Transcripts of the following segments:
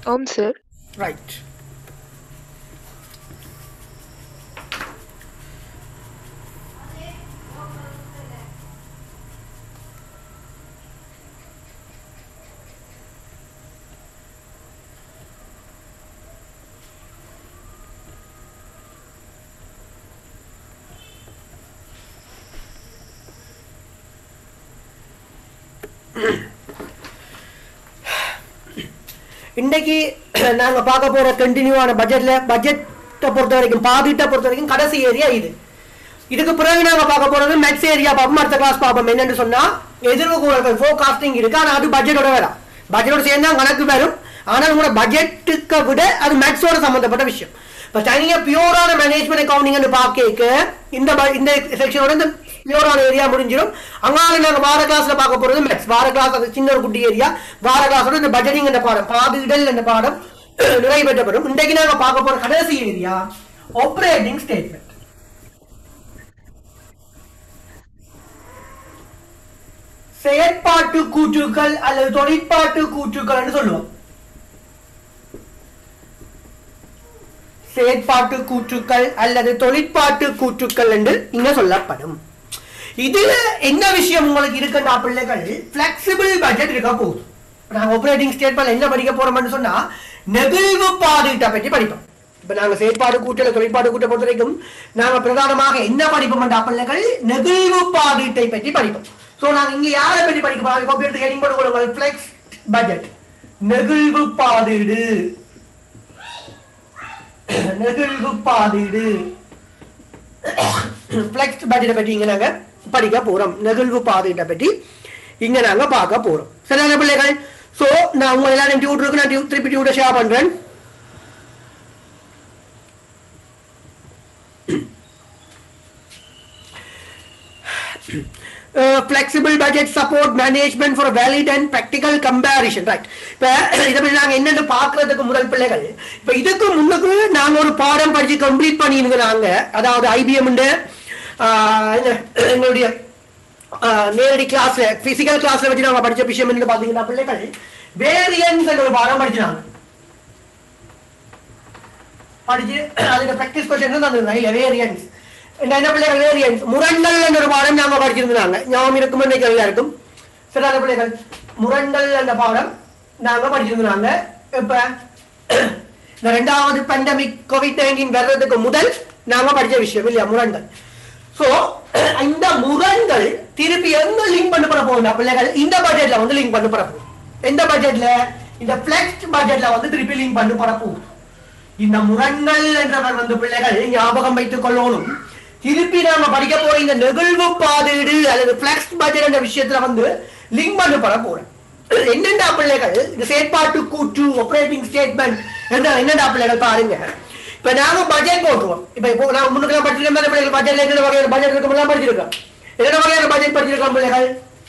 ஓம் sir right இன்னைக்கு நாங்க பார்க்க போற கண்டினியூவான பட்ஜெட்ல பட்ஜெட்டை பொறுத்த வரைக்கும் பாதிட்டை பொறுத்த வரைக்கும் கடைசி ஏரியா இது இதுக்கு பிறகு நாங்க பார்க்க போறது மேக்ஸ் ஏரியா பார்ப்போம் அடுத்த கிளாஸ் பார்ப்போம் என்னன்னு சொன்னா எதிர்வுகூறல்கள் ஃபோகாஸ்டிங் இருக்கு ஆனா அது பட்ஜெட்டோட வேறாம் பட்ஜெட்டோட சேர்ந்து தான் கணக்கு வரும் ஆனால் உங்களோட பட்ஜெட்டுக்கு விட அது மேக்ஸோட சம்பந்தப்பட்ட விஷயம் இப்போ தனியாக பியூரான மேனேஜ்மெண்ட் அக்கௌண்டிங்னு பார்க்க இந்த ப- இந்த செக்ஷனோட இந்த பியூரான ஏரியா முடிஞ்சிடும் அங்கால நாங்கள் வார கிளாஸ்ல பார்க்க போறது மேக்ஸ் வார கிளாஸ் அது சின்ன ஒரு குட்டி ஏரியா வார கிளாஸோட இந்த பட்ஜெட்டிங் என்ற பாடம் பாதிடல் என்ற பாடம் நிறைவேற்றப்படும் இன்றைக்கு நாங்கள் பார்க்க போற கடைசி ஏரியா ஆப்ரேட்டிங் ஸ்டேட்மெண்ட் செயற்பாட்டு கூற்றுக்கள் அல்லது தொழிற்பாட்டு கூற்றுக்கள் சொல்லுவோம் செயற்பாட்டு கூற்றுக்கள் அல்லது தொழிற்பாட்டு கூற்றுக்கள் என்று இங்க சொல்லப்படும் இதுல என்ன விஷயம் உங்களுக்கு இருக்குன்னா பிள்ளைகள் பிளெக்சிபிள் பட்ஜெட் இருக்க போகுது இப்ப நாங்க ஆபரேட்டிங் ஸ்டேட்மெண்ட் என்ன படிக்க போறோம்னு சொன்னா நெகிழ்வு பாதுகிட்ட பற்றி படிப்போம் இப்ப நாங்க செயற்பாடு கூட்டல தொழிற்பாடு கூட்ட பொறுத்த வரைக்கும் நாங்க பிரதானமாக என்ன படிப்போம் பிள்ளைகள் நெகிழ்வு பாதுகிட்டை பற்றி படிப்போம் சோ நாங்க இங்க யாரை பற்றி படிக்க போறோம் காப்பி எடுத்து ஹெடிங் போட்டு கொடுங்க ஃபிளெக்ஸ் பட்ஜெட் நெகிழ்வு பாதீடு நெகிழ்வு பாதீடு ஃபிளெக்ஸ் பட்ஜெட்டை பற்றி இங்க நாங்க படிக்க போறோம் நெகிழ்வு பாதீட்டை பற்றி இங்க நாங்க பார்க்க போறோம் சரியான பிள்ளைகள் சோ நான் உங்க எல்லாரும் டியூட் இருக்கு நான் டியூ- திருப்பி டியூட்டை ஷேர் பண்றேன் flexible budget support management for valid and practical comparison right இப்போ இதை பற்றி நாங்கள் என்னென்னு பார்க்கறதுக்கு முதல் பிள்ளைகள் இப்போ இதுக்கு முன்னுக்கு நாங்கள் ஒரு பாடம் படிச்சு கம்ப்ளீட் பண்ணியிருங்க நாங்கள் அதாவது ஐபிஎம் எங்களுடைய ஆஹ், நேரடி கிளாஸ்ல பிசிக்கல் கிளாஸ்ல வச்சு நாங்கள் படிச்ச விஷயம் என்ன பார்த்தீங்கன்னா பிள்ளைகள் வேரியன்ஸ் என்ற ஒரு பாடம் படிச்சாங்க படிச்சு அதுக்கு ப்ராக்டிஸ் கொஸ்டின் தான் தந்தது வேரியன்ஸ் என்ன பிள்ளைகள் வேரியன்ஸ் முரண்டல் என்ற ஒரு பாடம் நாம படிச்சிருந்தாங்க ஞாபகம் இருக்கும் இன்னைக்கு எல்லாருக்கும் சில பிள்ளைகள் முரண்டல் என்ற பாடம் நாங்க படிச்சிருந்தாங்க இப்ப இந்த ரெண்டாவது பேண்டமிக் கோவிட் நைன்டீன் வர்றதுக்கு முதல் நாங்க படிச்ச விஷயம் இல்லையா முரண்டல் சோ இந்த முரண்கள் திருப்பி எங்க லிங்க் பண்ண போற போகுது பிள்ளைகள் இந்த பட்ஜெட்ல வந்து லிங்க் பண்ண போற போகுது எந்த பட்ஜெட்ல இந்த பிளெக்ஸ் பட்ஜெட்ல வந்து திருப்பி லிங்க் பண்ண போற போகுது இந்த முரண்கள் என்றவர் வந்து பிள்ளைகள் ஞாபகம் வைத்துக் கொள்ளணும் திருப்பி நாம படிக்க போற இந்த நெகிழ்வு பாதீடு அல்லது பிளெக்ஸ் பட்ஜெட் என்ற விஷயத்துல வந்து லிங்க் பண்ணப்பட போறேன் என்னென்ன பிள்ளைகள் இந்த செயற்பாட்டு கூற்று ஆபரேட்டிங் ஸ்டேட்மெண்ட் என்ற என்னென்ன பிள்ளைகள் பாருங்க இப்ப நாங்க பட்ஜெட் போட்டுருவோம் இப்ப இப்போ நான் முன்னுக்கு படிச்சிருக்க பிள்ளைகள் பட்ஜெட்ல என்னென்ன வகையான பட்ஜெட் இருக்கும் படிச்சிருக்கோம் என்னென்ன வகையான பட்ஜெட் படிச்சிருக்கோம் பிள்ளைகள்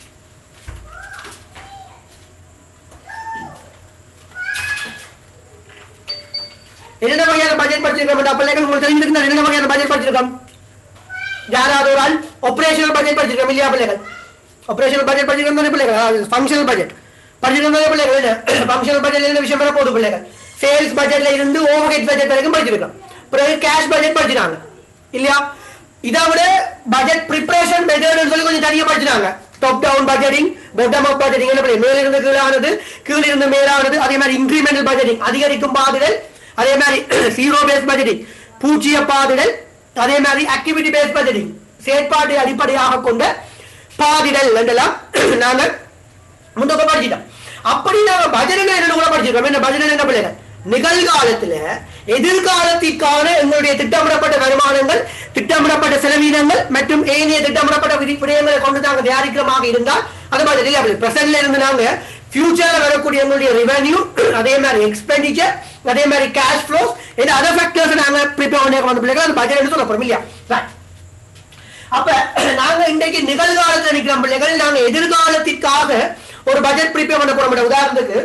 என்னென்ன வகையான பட்ஜெட் படிச்சிருக்கோம் பிள்ளைகள் உங்களுக்கு தெரிஞ்சிருக்கா என்னென்ன வகையான பட்ஜெட் படிச்சிருக்கோம் யாராவது ஒரு ஆள் ஆபரேஷனல் பட்ஜெட் படிச்சிருக்கோம் இல்லையா பிள்ளைகள் ஆபரேஷனல் பட்ஜெட் படிச்சிருக்கோம் தானே பிள்ளைகள் ஃபங்க்ஷனல் பட்ஜெட் படிச்சிருக்கோம் தானே பிள்ளைகள் ஃபங்க்ஷனல் பட்ஜெட்ல என்ன விஷயம் வர போகுது பிள்ளைகள் சேல்ஸ் பட்ஜெட்ல இருந்து ஓவர் ஹெட் பட்ஜெட் வரைக்கும் படிச்சிருக்கோம் பிறகு கேஷ் பட்ஜெட் படிச்சிருக்காங்க இல்லையா இதை விட பட்ஜெட் ப்ரிப்பரேஷன் மெத்தட்னு சொல்லி கொஞ்சம் தனியா படிச்சிருக்காங்க top down budgeting bottom up budgeting என்ன பண்ணி மேல இருந்து கீழானது கீழ் இருந்து மேலானது அதே மாதிரி இன்க்ரிமெண்டல் பட்ஜெட்டிங் அதிகரிக்கும் பாதுகள் அதே மாதிரி ஜீரோ பேஸ் பட்ஜெட்டிங் பூஜ்ஜிய பாதுகள் அதே மாதிரி ஆக்டிவிட்டி பேஸ் பட்ஜெட்டிங் செயற்பாட்டை அடிப்படையாக கொண்ட பாதிடல் என்றெல்லாம் நாங்கள் முன்னோக்க படிச்சிட்டோம் அப்படி நாங்க பஜனை என்ன கூட படிச்சிருக்கோம் என்ன பஜனை என்ன பிள்ளைகள் நிகழ்காலத்துல எதிர்காலத்திற்கான எங்களுடைய திட்டமிடப்பட்ட வருமானங்கள் திட்டமிடப்பட்ட செலவீனங்கள் மற்றும் ஏனைய திட்டமிடப்பட்ட விதி- விடயங்களை கொண்டு நாங்க தயாரிக்கிறமாக இருந்தால் அது மாதிரி இல்லை அப்படி பிரசன்ட்ல இருந்து நாங்க ஃபியூச்சர்ல வரக்கூடிய எங்களுடைய ரெவென்யூ அதே மாதிரி எக்ஸ்பெண்டிச்சர் அதே மாதிரி கேஷ் ஃப்ளோஸ் இந்த அதர் ஃபேக்டர்ஸ் நாங்க ப்ரிப்பேர் பண்ணி வந்த பிள்ளைகள் அது பட்ஜெட் சொல்ல போறோம் இல்லையா Right. அப்ப நாங்க இன்றைக்கு நிகழ்காலத்துல நிக்கிற பிள்ளைகள் நாங்க எதிர்காலத்திற்காக ஒரு பட்ஜெட் ப்ரிப்பேர் பண்ண போறோம் உதாரணத்துக்கு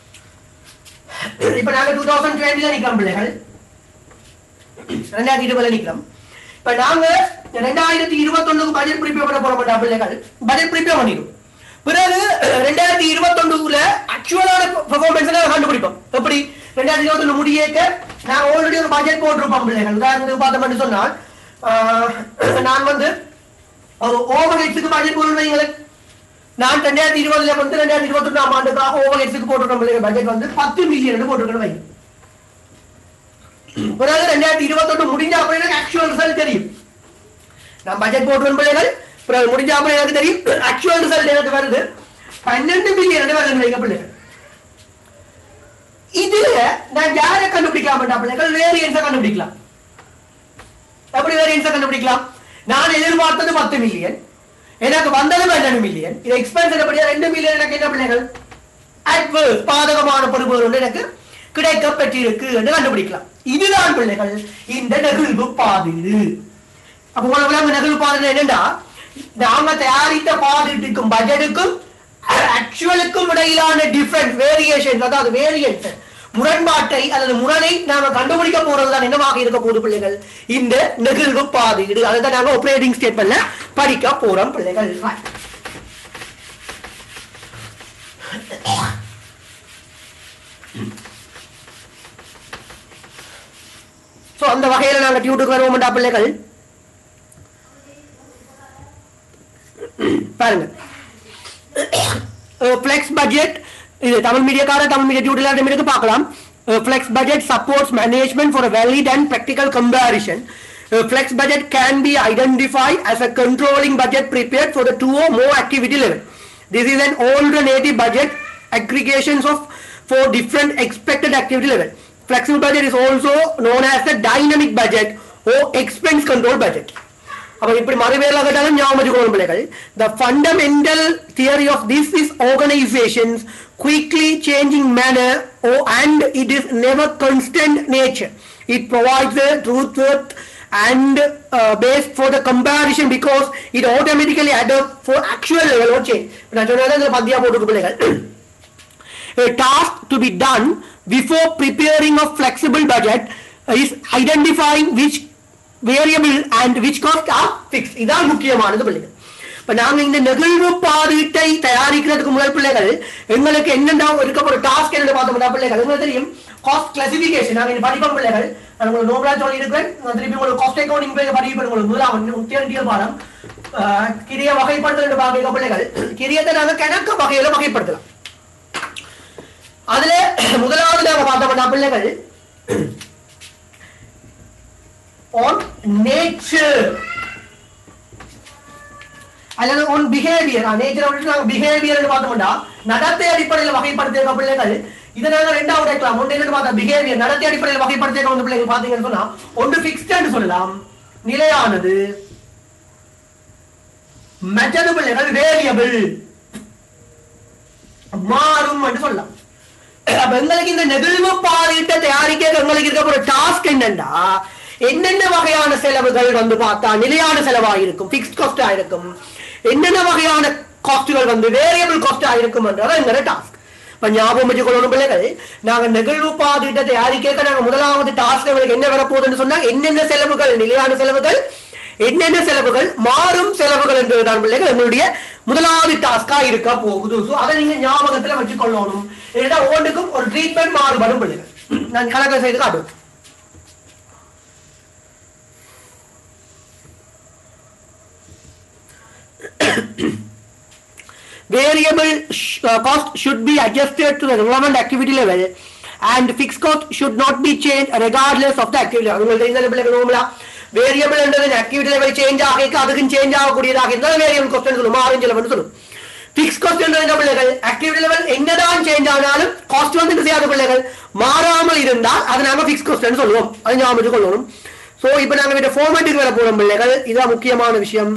இப்ப நாங்க டூ தௌசண்ட் டுவெண்ட்டில நிக்கிறோம் பிள்ளைகள் ரெண்டாயிரத்தி இருபதுல நிக்கிறோம் இப்ப நாங்க ரெண்டாயிரத்தி இருபத்தொன்னுக்கு பட்ஜெட் ப்ரிப்பேர் பண்ண போற பிள்ளைகள் பட்ஜெட் ப்ரிப்பேர் பண்ணிடும் பிறகு ரெண்டாயிரத்தி இருபத்தொன்னுல ஆக்சுவலான பெர்ஃபார்மன்ஸ் கண்டுபிடிப்போம் எப்படி ரெண்டாயிரத்தி இருபத்தி ஒண்ணு முடியேக்க நான் ஆல்ரெடி ஒரு பட்ஜெட் போட்டிருப்போம் பிள்ளைகள் உதாரணத்துக்கு பார்த்தோம்னு சொன்னால் ஆஹ், நான் வந்து ஒரு ஓவர் ஹெட்ஸுக்கு பட்ஜெட் போடுறீங்களேன் நான் ரெண்டாயிரத்தி இருபதுல வந்து ரெண்டாயிரத்தி இருபத்தி ஒன்றாம் ஆண்டுக்காக ஓவர் ஹெட்ஸுக்கு போட்டிருக்கோம் பிள்ளைகள் பட்ஜெட் வந்து பத்து மில்லியன் போட்டிருக்கேன் வைங்க பிறகு ரெண்டாயிரத்தி இருபத்தொன்னு முடிஞ்ச அப்புறம் எனக்கு ஆக்சுவல் ரிசல்ட் தெரியும் நான் பட்ஜெட் போட்டுருவேன் பிள்ளைகள் பிறகு முடிஞ்ச அப்புறம் எனக்கு தெரியும் ஆக்சுவல் ரிசல்ட் எனக்கு வருது பன்னெண்டு மில்லியன் வருது வைங்க பிள்ளைகள் இதுல நான் யாரை கண்டுபிடிக்கலாம் பிள்ளைகள் வேரியன்ஸை கண்டுபிடிக்கலாம் எப்படி வேரியன்ஸை கண்டுபிடிக்கலாம் நான் எதிர்பார்த்தது பத்து மில்லியன் எனக்கு வந்தது பன்னெண்டு மில்லியன் இது எக்ஸ்பென்ஸ் எப்படியா ரெண்டு மில்லியன் எனக்கு என்ன பிள்ளைகள் adverse பாதகமான பொறுப்புகள் ஒன்று எனக்கு கிடைக்க பெற்றிருக்கு என்று கண்டுபிடிக்கலாம் இதுதான் பிள்ளைகள் இந்த நெகிழ்வு பாதீடு அப்ப உங்களுக்கு விளங்கு நெகிழ்வு பாதீடு என்னண்டா நாங்க தயாரித்த பாதீட்டுக்கும் பட்ஜெட்டுக்கும் ஆக்சுவலுக்கும் இடையிலான டிஃபரன்ஸ் வேரியேஷன் அதாவது வேரியன்ஸ் முரண்பாட்டை அல்லது முரணை நாம கண்டுபிடிக்க போறதுதான் என்னவாக இருக்க போகுது பிள்ளைகள் இந்த நெகிழ்வு பாதீடு அதை தான் நாங்க ஆப்ரேட்டிங் ஸ்டேட்மெண்ட்ல படிக்க போறோம் பிள்ளைகள் Right. சோ அந்த வகையில நாங்க டியூட்டுக்கு வருவோம்டா பிள்ளைகள் பாருங்க ஃபிளெக்ஸ் பட்ஜெட் இது தமிழ் மீடியாக்கார தமிழ் மீடியா டியூட்டில் ரெண்டு மீடியாக்கு பார்க்கலாம் flex budget supports management for valid and practical comparison flex budget can be identify as a controlling budget prepared for the two or more activity level this is an alternative budget aggregations of for different expected activity level flexible budget is also known as the dynamic budget or expense control budget அப்ப இப்படி மறுபேர்ல கேட்டாலும் ஞாபகம் வச்சுக்கணும் பிள்ளைகள் the fundamental theory of this is organizations quickly changing manner oh, and it is never constant nature it provides a truth worth and uh, base for the comparison because it automatically adapt for actual level of change இப்ப நான் சொன்னது இதுல பத்தியா போட்டுருக்கு பிள்ளைகள் a task to be done before preparing a flexible budget is identifying which variable and which cost are fixed இதான் முக்கியமானது பிள்ளைகள் இப்ப நாங்க இந்த நெகிழ்வு பாதீட்டை தயாரிக்கிறதுக்கு முதல் பிள்ளைகள் எங்களுக்கு என்னென்ன இருக்க ஒரு டாஸ்க் என்ன பார்த்தோம்னா பிள்ளைகள் உங்களுக்கு தெரியும் காஸ்ட் கிளாசிபிகேஷன் நாங்க இந்த படிப்போம் பிள்ளைகள் நான் உங்களுக்கு நோபலா சொல்லி இருக்கிறேன் நான் திருப்பி உங்களுக்கு காஸ்ட் அக்கௌண்டிங் போய் படிப்பேன் உங்களுக்கு முதலாவது முக்கிய பாடம் ஆஹ், கிரிய வகைப்படுத்தல் பார்க்க பிள்ளைகள் கிரியத்தை நாங்க கணக்கு வகையில வகைப்படுத்தலாம் அதுல முதலாவது நாங்க பார்த்தோம்னா பிள்ளைகள் on nature அல்லது on behavior நேச்சர் விட்டு நாங்க பிஹேவியர் பார்த்தோம்னா நடத்தை அடிப்படையில் வகைப்படுத்தியிருக்க பிள்ளைகள் இதை நாங்க ரெண்டாவது எடுக்கலாம் ஒன்று என்னன்னு பார்த்தா பிஹேவியர் நடத்தை அடிப்படையில் வகைப்படுத்தியிருக்க வந்து பிள்ளைகள் பாத்தீங்கன்னு சொன்னா ஒன்று ஃபிக்ஸ்டு சொல்லலாம் நிலையானது மற்றது பிள்ளைகள் வேரியபிள் மாறும் என்று சொல்லலாம் அப்ப எங்களுக்கு இந்த நெகிழ்வு பாதிட்ட தயாரிக்க எங்களுக்கு இருக்க ஒரு டாஸ்க் என்னன்னா என்னென்ன வகையான செலவுகள் வந்து பார்த்தா நிலையான செலவா இருக்கும் பிக்ஸ்ட் காஸ்டா இருக்கும் என்னென்ன வகையான காஸ்டுகள் வந்து வேரியபிள் காஸ்டா இருக்கும் என்றது எங்களோட டாஸ்க் இப்ப ஞாபகம் வச்சுக்கொள்ளணும் பிள்ளைகள் நாங்க நெகிழ்வு பாதிட்ட தயாரிக்க நாங்க முதலாவது டாஸ்க் எங்களுக்கு என்ன வரப்போகுதுன்னு சொன்னா என்னென்ன செலவுகள் நிலையான செலவுகள் என்னென்ன செலவுகள் மாறும் செலவுகள் என்பதுதான் பிள்ளைகள் எங்களுடைய முதலாவது டாஸ்கா இருக்க போகுது சோ அதை நீங்க ஞாபகத்துல வச்சுக்கொள்ளணும் ஏன்னா ஒவ்வொன்றுக்கும் ஒரு ட்ரீட்மெண்ட் மாறுபடும் பிள்ளைகள் நான் கணக்கு செய்து காட்டுவேன் variable sh- uh, cost should be adjusted to the relevant activity level and fixed cost should not be changed regardless of the activity level உங்களுக்கு தெரிந்த பிள்ளைகள் நோம்பலா வேரியபிள் என்றது ஆக்டிவிட்டி லெவல் சேஞ்ச் ஆகிக்க அதுக்கும் சேஞ்ச் ஆகக்கூடியதாக இருந்தால் வேரியபிள் காஸ்ட் சொல்லும் மாறும் செலவுன்னு சொல்லும் பிக்ஸ் காஸ்ட் என்ற என்ன பிள்ளைகள் ஆக்டிவிட்டி லெவல் என்னதான் சேஞ்ச் ஆனாலும் காஸ்ட் வந்து என்ன செய்யாத பிள்ளைகள் மாறாமல் இருந்தால் அதை நாம பிக்ஸ் காஸ்ட் சொல்லுவோம் அது ஞாபகம் வச்சுக் கொள்ளணும் சோ இப்போ நாங்க இந்த ஃபார்மேட்டுக்கு வர போறோம் பிள்ளைகள் இதுதான் முக்கியமான விஷயம்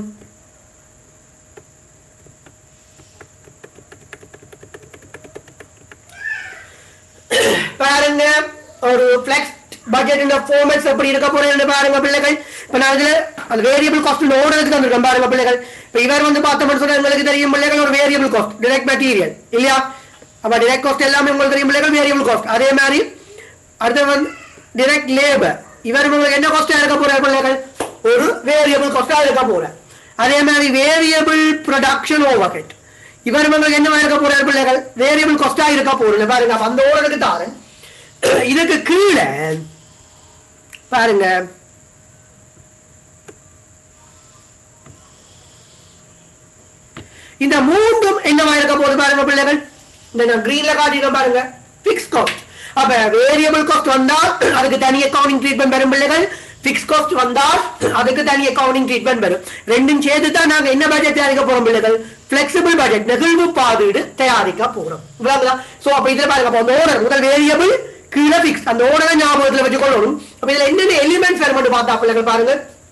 பாருங்க ஒரு ஃபிளெக்ஸ் பட்ஜெட் இந்த ஃபார்மேட்ஸ் எப்படி இருக்க போறேன்னு பாருங்க பிள்ளைகள் இப்ப நான் இதுல அந்த வேரியபிள் காஸ்ட் ஓடுறதுக்கு வந்திருக்கேன் பாருங்க பிள்ளைகள் இப்ப இவர் வந்து பார்த்தோம்னு சொன்னா உங்களுக்கு தெரியும் பிள்ளைகள் ஒரு வேரியபிள் காஸ்ட் டிரெக்ட் மெட்டீரியல் இல்லையா அப்ப டிரெக்ட் காஸ்ட் எல்லாமே உங்களுக்கு தெரியும் பிள்ளைகள் வேரியபிள் காஸ்ட் அதே மாதிரி அடுத்து வந்து டிரெக்ட் லேபர் இவர் உங்களுக்கு என்ன காஸ்டா இருக்க போறார் பிள்ளைகள் ஒரு வேரியபிள் காஸ்டா இருக்க போறார் அதே மாதிரி வேரியபிள் ப்ரொடக்ஷன் ஓவர் ஹெட் இவர் உங்களுக்கு என்ன இருக்க போறார் பிள்ளைகள் வேரியபிள் காஸ்டா இருக்க போறேன் பாருங்க அப்ப அந்த ஓரத்துக்கு தாரன் இதுக்கு கீழே பாருங்க இந்த மூன்றும் என்னவா இருக்க போகுது பாருங்க பிள்ளைகள் இந்த நான் கிரீன்ல காட்டியிருக்கேன் பாருங்க பிக்ஸ் காஸ்ட் அப்ப வேரியபிள் காஸ்ட் வந்தால் அதுக்கு தனி அக்கவுண்டிங் ட்ரீட்மெண்ட் வரும் பிள்ளைகள் பிக்ஸ் காஸ்ட் வந்தால் அதுக்கு தனி அக்கவுண்டிங் ட்ரீட்மெண்ட் வரும் ரெண்டும் சேர்த்து தான் நாங்க என்ன பட்ஜெட் தயாரிக்க போறோம் பிள்ளைகள் பிளெக்சிபிள் பட்ஜெட் நெகிழ்வு பாதீடு தயாரிக்க போறோம் இவ்வளவுதான் சோ அப்ப இதுல பாருங்க அப்ப அந்த ஓனர் முதல் வேரியபிள் கீழே பிக்ஸ் அந்த ஓனரை ஞாபகத்துல வச்சு கொள்ளணும் அப்ப இதுல என்னென்ன எலிமெண்ட்ஸ் வரும் மட்டும் பார்த்தா பிள்ளைகள் பாருங்க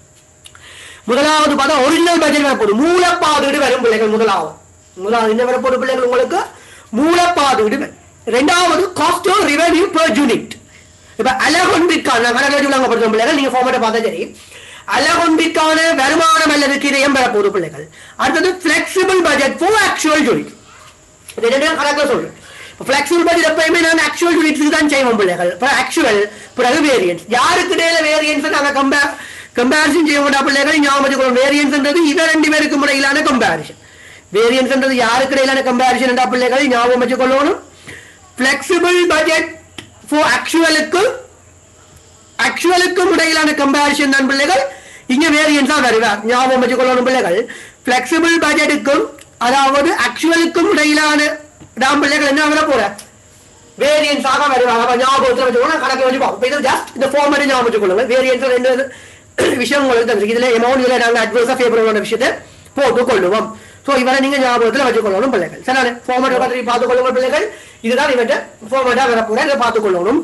முதலாவது பார்த்தா ஒரிஜினல் பட்ஜெட் வரப்போகுது மூலப்பாதீடு வரும் பிள்ளைகள் முதலாவது முதலாவது என்ன வரப்போகுது பிள்ளைகள் உங்களுக்கு மூலப்பாதீடு வரும். இரண்டாவது cost of revenue per unit இப்ப அலகொன்பிற்கான கணக்கு வச்சுள்ளாங்க படிச்ச பிள்ளைகள் நீங்க ஃபார்மேட்டை பார்த்தா சரி அலகொன்பிற்கான வருமானம் அல்லது கிரயம் பெறப்போகுது பிள்ளைகள் அடுத்தது flexible budget for actual unit இது ரெண்டு கணக்கில் சொல்றேன் ஃபிளெக்சிபிள் பட்ஜெட் எப்பயுமே நான் ஆக்சுவல் யூனிட்ஸ் தான் செய்வோம் பிள்ளைகள் இப்போ ஆக்சுவல் பிறகு வேரியன்ஸ் யாருக்கு இடையில வேரியன்ஸ் நாங்கள் கம்பேர் கம்பேரிசன் செய்ய மாட்டா பிள்ளைகள் ஞாபகம் வச்சுக்கணும் வேரியன்ஸ்ன்றது இவ ரெண்டு பேருக்கு இடையிலான கம்பேரிசன் வேரியன்ஸ்ன்றது யாருக்கு இடையிலான கம்பேரிசன் என்றா பிள்ளைகள் ஞாபகம் வச்சுக்கொள்ளணும் ஃபிளெக்சிபிள் பட்ஜெட் ஃபார் ஆக்சுவலுக்கு ஆக்சுவலுக்கும் இடையிலான கம்பேரிசன் தான் பிள்ளைகள் இங்க வேரியன்ஸா வருவார் ஞாபகம் வச்சுக்கொள்ளணும் பிள்ளைகள் பிளெக்சிபிள் பட்ஜெட்டுக்கும் அதாவது ஆக்சுவலுக்கும் இடையிலான நாம் பிள்ளைகள் என்ன வர போற வேரியன்ஸ் ஆக வருவாங்க அப்ப ஞாபகத்தில் வச்சுக்கணும் கணக்கு வச்சு பார்ப்போம் இது ஜஸ்ட் இந்த ஃபார்மேட் ஞாபகம் வச்சுக்கொள்ளுங்க வேரியன்ஸ் ரெண்டு விஷயம் உங்களுக்கு தெரிஞ்சிருக்கு இதுல எமௌண்ட் இதுல நாங்க அட்வர்ஸா ஃபேவரபிளான விஷயத்தை போட்டுக் கொள்ளுவோம் சோ இவரை நீங்க ஞாபகத்தில் வச்சுக்கொள்ளணும் பிள்ளைகள் சரி ஃபார்மேட் பற்றி பார்த்துக் கொள்ளுங்க பிள்ளைகள் இதுதான் இவற்றை ஃபார்மேட்டா வரப்போற இதை பார்த்துக் கொள்ளணும்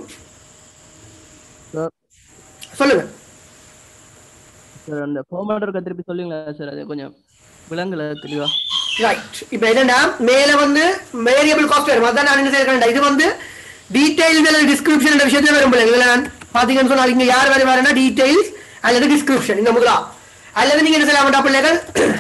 சார் சொல்லுங்க சார் அந்த ஃபார்மேட்டருக்கு திருப்பி சொல்லுங்களா சார் அது கொஞ்சம் விலங்குல தெளிவா ரைட் இப்போ என்னன்னா மேல வந்து வேரியபிள் காஸ்ட் வரும் அதான் நான் என்ன செய்யறேன் இது வந்து டீடைல்ஸ் டிஸ்கிரிப்ஷன் என்ற விஷயத்துல வரும் பிள்ளைங்க இதுல நான் பாத்தீங்கன்னு சொன்னா இங்க யார் வரை வரேன்னா டீடைல்ஸ் அல்லது டிஸ்கிரிப்ஷன் இந்த முதலா அல்லது நீங்க என்ன செய்யலாம் வேண்டாம் பிள்ளைகள்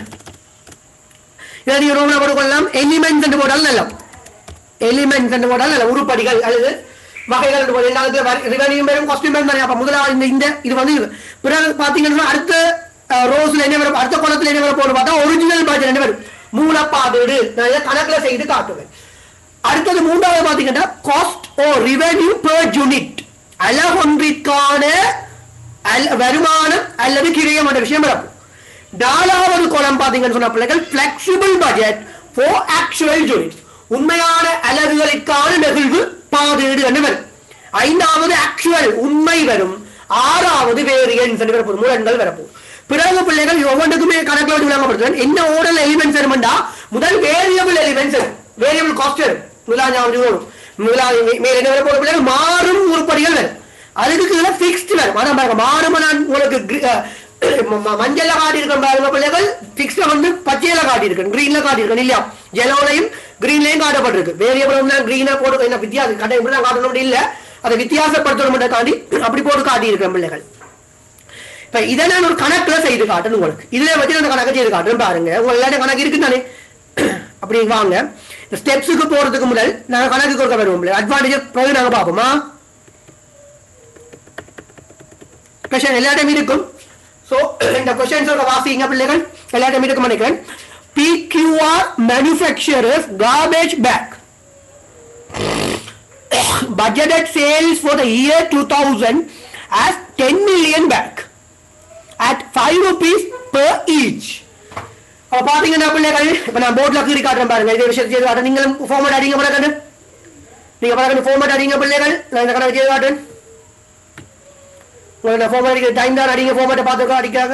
இதை நீங்க ரூம்ல போட்டுக்கொள்ளலாம் எலிமெண்ட்ஸ் என்று போட்டாலும் நல்லா எலிமெண்ட்ஸ் என்று போட்டாலும் நல்ல உருப்படிகள் அல்லது வகைகள் என்று போட்டு எல்லாத்துக்கும் ரிவென்யூ பேரும் காஸ்டியூம் பேரும் தானே அப்ப முதலாவது இந்த இந்த இது வந்து இது பிறகு பாத்தீங்கன்னு சொன்னா அடுத்த ரோஸ்ல என்ன வரும் அடுத்த குளத்துல என்ன வரும் போட்டு பார்த்தா ஒரிஜினல் பட்ஜெட் என்ன வரும் மூலப்பாதீடு நான் இதை கணக்குல செய்து காட்டுவேன் அடுத்தது மூன்றாவது பாத்தீங்கன்னா cost or revenue per unit அலகொன்றிற்கான அல்- வருமானம் அல்லது கிரயம் என்ற விஷயம் வரும் நாலாவது கோலம் பாத்தீங்கன்னு சொன்ன பிள்ளைகள் flexible budget for actual unit உண்மையான அலகுகளுக்கான நெகிழ்வு பாதீடு என்று வரும் ஐந்தாவது ஆக்சுவல் உண்மை வரும் ஆறாவது வேரியன்ஸ் என்று வரப்போகுது மூலங்கள் வரப்போகுது பிறகு பிள்ளைகள் ஒவ்வொன்றுக்குமே கணக்கில் வச்சு விளங்கப்படுத்துவேன் என்ன ஓடல் எலிமெண்ட்ஸ் வருமெண்டா முதல் வேரியபிள் எலிமெண்ட்ஸ் வேரியபிள் காஸ்ட் வரும் முதலாவது ஞாபகம் வரும் முதலாவது மேல என்ன வர போற பிள்ளைகள் மாறும் உருப்படிகள் வரும் அதுக்கு கீழே ஃபிக்ஸ்ட் வரும் அதான் பாருங்க மாறும் நான் உங்களுக்கு gre- அஹ் ம- ம- மஞ்சள்ல காட்டியிருக்கேன் பாருங்க பிள்ளைகள் ஃபிக்ஸ்ல வந்து பச்சையில காட்டியிருக்கேன் கிரீன்ல காட்டியிருக்கேன் இல்லையா ஜெலோலையும் கிரீன்லயும் காட்டப்பட்டிருக்கு வேரியபிள் வந்து கிரீனா போட்டு என்ன வித்தியாசம் கடை இப்படி தான் காட்டணும் இல்ல அதை வித்தியாசப்படுத்தணும் காட்டி அப்படி போட்டு காட்டியிருக்கேன் பிள்ளைகள் இப்ப இதை நான் ஒரு கணக்குல செய்து காட்டணும் உங்களுக்கு இதுல வச்சு நான் கணக்கு செய்து காட்டுறேன் பாருங்க உங்க எல்லாரும் கணக்கு இருக்கு தானே அப்படி வாங்க இந்த ஸ்டெப்ஸுக்கு போறதுக்கு முதல் நாங்க கணக்கு கொடுக்க வருவோம் அட்வான்டேஜ் பிறகு நாங்க பார்ப்போமா கொஷன் எல்லா டைம் இருக்கும் ஸோ இந்த கொஷன்ஸோட வாசிங்க பிள்ளைகள் எல்லா டைம் இருக்கும் நினைக்கிறேன் PQR manufacturers garbage bag budgeted sales for the year 2000 as 10 million bag at 5 rupees per each அப்ப பாத்தீங்கன்னா பிள்ளைகள் இப்ப நான் போர்ட்ல கீறி காட்டுறேன் பாருங்க இதே விஷயத்தை செய்து காட்டுறேன் நீங்களும் ஃபார்மேட் அடிங்க பிறகு நீங்க பிறகு ஃபார்மேட் அடிங்க பிள்ளைகள் நான் இந்த கணக்கு செய்து காட்டுறேன் உங்களுக்கு நான் ஃபார்மேட் அடிக்கிற டைம் தான் அடிங்க ஃபார்மேட்டை பார்த்துக்கோ அடிக்காக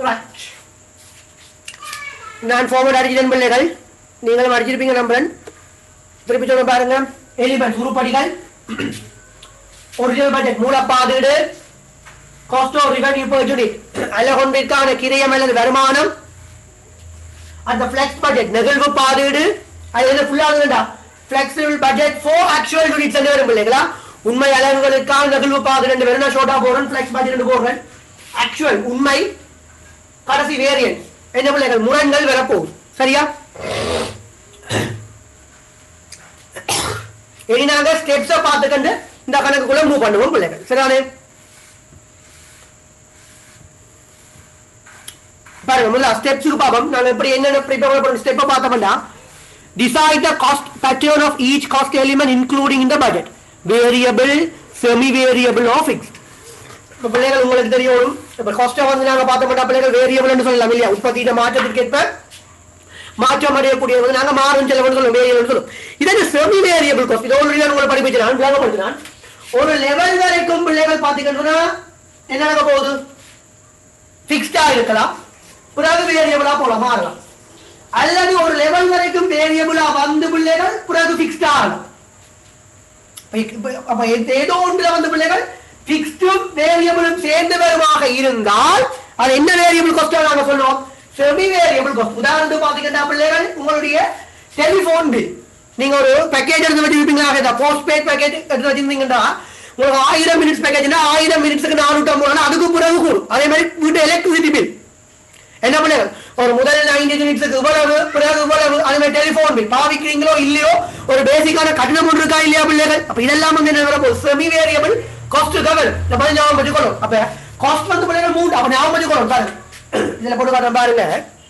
Right. நான் ஃபார்வர்ட் அடிச்சிட்டேன் பிள்ளைகள் நீங்களும் அடிச்சிருப்பீங்க நம்புறேன் திருப்பி சொல்ல பாருங்க எலிமெண்ட் உருப்படிகள் ஒரிஜினல் பட்ஜெட் மூலப்பாதீடு cost of revenue per unit அல்ல கொண்டிற்கான கிரியம் அல்லது வருமானம் அந்த ஃபிளெக்ஸ் பட்ஜெட் நெகிழ்வு பாதீடு அது என்ன ஃபுல்லாக flexible budget for actual units என்று வரும் இல்லைங்களா உண்மை அளவுகளுக்கான நெகிழ்வு பாதீடு என்று வெறும் ஷோட்டா போடுறேன் ஃபிளெக்ஸ் பட்ஜெட் போடுறேன் ஆக்சுவல் உண்மை கடைசி வேரியன்ட் என்ன பிள்ளைகள் முரண்கள் வரப்போகுது சரியா இனி நாங்க ஸ்டெப்ஸை பார்த்துக்கண்டு இந்த கணக்குக்குள்ள மூவ் பண்ணுவோம் பிள்ளைகள் சரிதானே பாருங்க முதல்ல ஸ்டெப்ஸுக்கு பார்ப்போம் நாங்க எப்படி என்னென்ன ப்ரிப்பேர் பண்ண ஸ்டெப்பை பார்த்தோம்னா decide the cost pattern of each cost element including in the budget variable semi variable or fixed இப்ப பிள்ளைகள் உங்களுக்கு தெரியும் இப்ப காஸ்ட்டை வந்து நாங்க பார்த்தோம்னா பிள்ளைகள் வேரியபிள்னு சொல்லலாம் இல்லையா உற்பத்தியிட மாற்றத்திற்கு ஏற்ப மாற்றம் அடையக்கூடியது வந்து நாங்க மாறும் செலவுன்னு சொல்லுவோம் வேரியபிள் சொல்லுவோம் இது செமி வேரியபிள் காஸ்ட் இது ஆல்ரெடி நான் உங்களை படிப்பிச்சினான் விளங்கப்படுத்தினான் ஒரு லெவல் வரைக்கும் பிள்ளைகள் பாத்தீங்கன்னா என்ன நடக்க போகுது பிக்ஸ்டா இருக்கலாம் பிறகு வேரியபிளா போலாம் மாறலாம் அல்லது ஒரு லெவல் வரைக்கும் வேரியபிளா வந்து பிள்ளைகள் பிறகு பிக்ஸ்டா ஆகலாம் இப்ப- இப்ப- அப்ப எந்த- ஏதோ ஒன்றுல வந்து பிள்ளைகள் பிக்ஸ்டும் வேரியபிளும் சேர்ந்து வருமாக இருந்தால் அது என்ன வேரியபிள் காஸ்டா நாங்க சொல்லுவோம் செமி வேரியபிள் காஸ்ட் உதாரணத்துக்கு பாத்தீங்கன்னா பிள்ளைகள் உங்களுடைய டெலிபோன் பில் நீங்க ஒரு பேக்கேஜ் எடுத்து வச்சிருப்பீங்களா போஸ்ட் பெய்ட் பேக்கேஜ் எடுத்து வச்சிருந்தீங்கன்னா உங்களுக்கு ஆயிரம் மினிட்ஸ் பேக்கேஜ்னா ஆயிரம் மினிட்ஸ்க்கு நானூற்றி ஐம்பது ரூபா அதுக்கு பிறகு கூடும் அதே மாதிரி வீட்டு எலக்ட்ரிசிட்டி பில் என்ன பண்ணுங்க ஒரு முதல் நைன்டி மினிட்ஸுக்கு இவ்வளவு பிறகு இவ்வளவு அது மாதிரி டெலிபோன் பில் பாவிக்கிறீங்களோ இல்லையோ ஒரு பேசிக்கான கட்டணம் ஒன்று இருக்கா இல்லையா பிள்ளைகள் அப்ப இதெல்லாம் வந்து என்ன வரப்போ செமி வேரியபிள் காஸ்ட் கவர் இந்த மாதிரி ஞாபகம் வச்சுக்கணும் அப்ப காஸ்ட் வந்து பிள்ளைகள் மூணு அப்ப ஞாபகம் வச்சுக்கணும் பாருங்க இதுல போட்டு காட்டுறேன் பாருங்க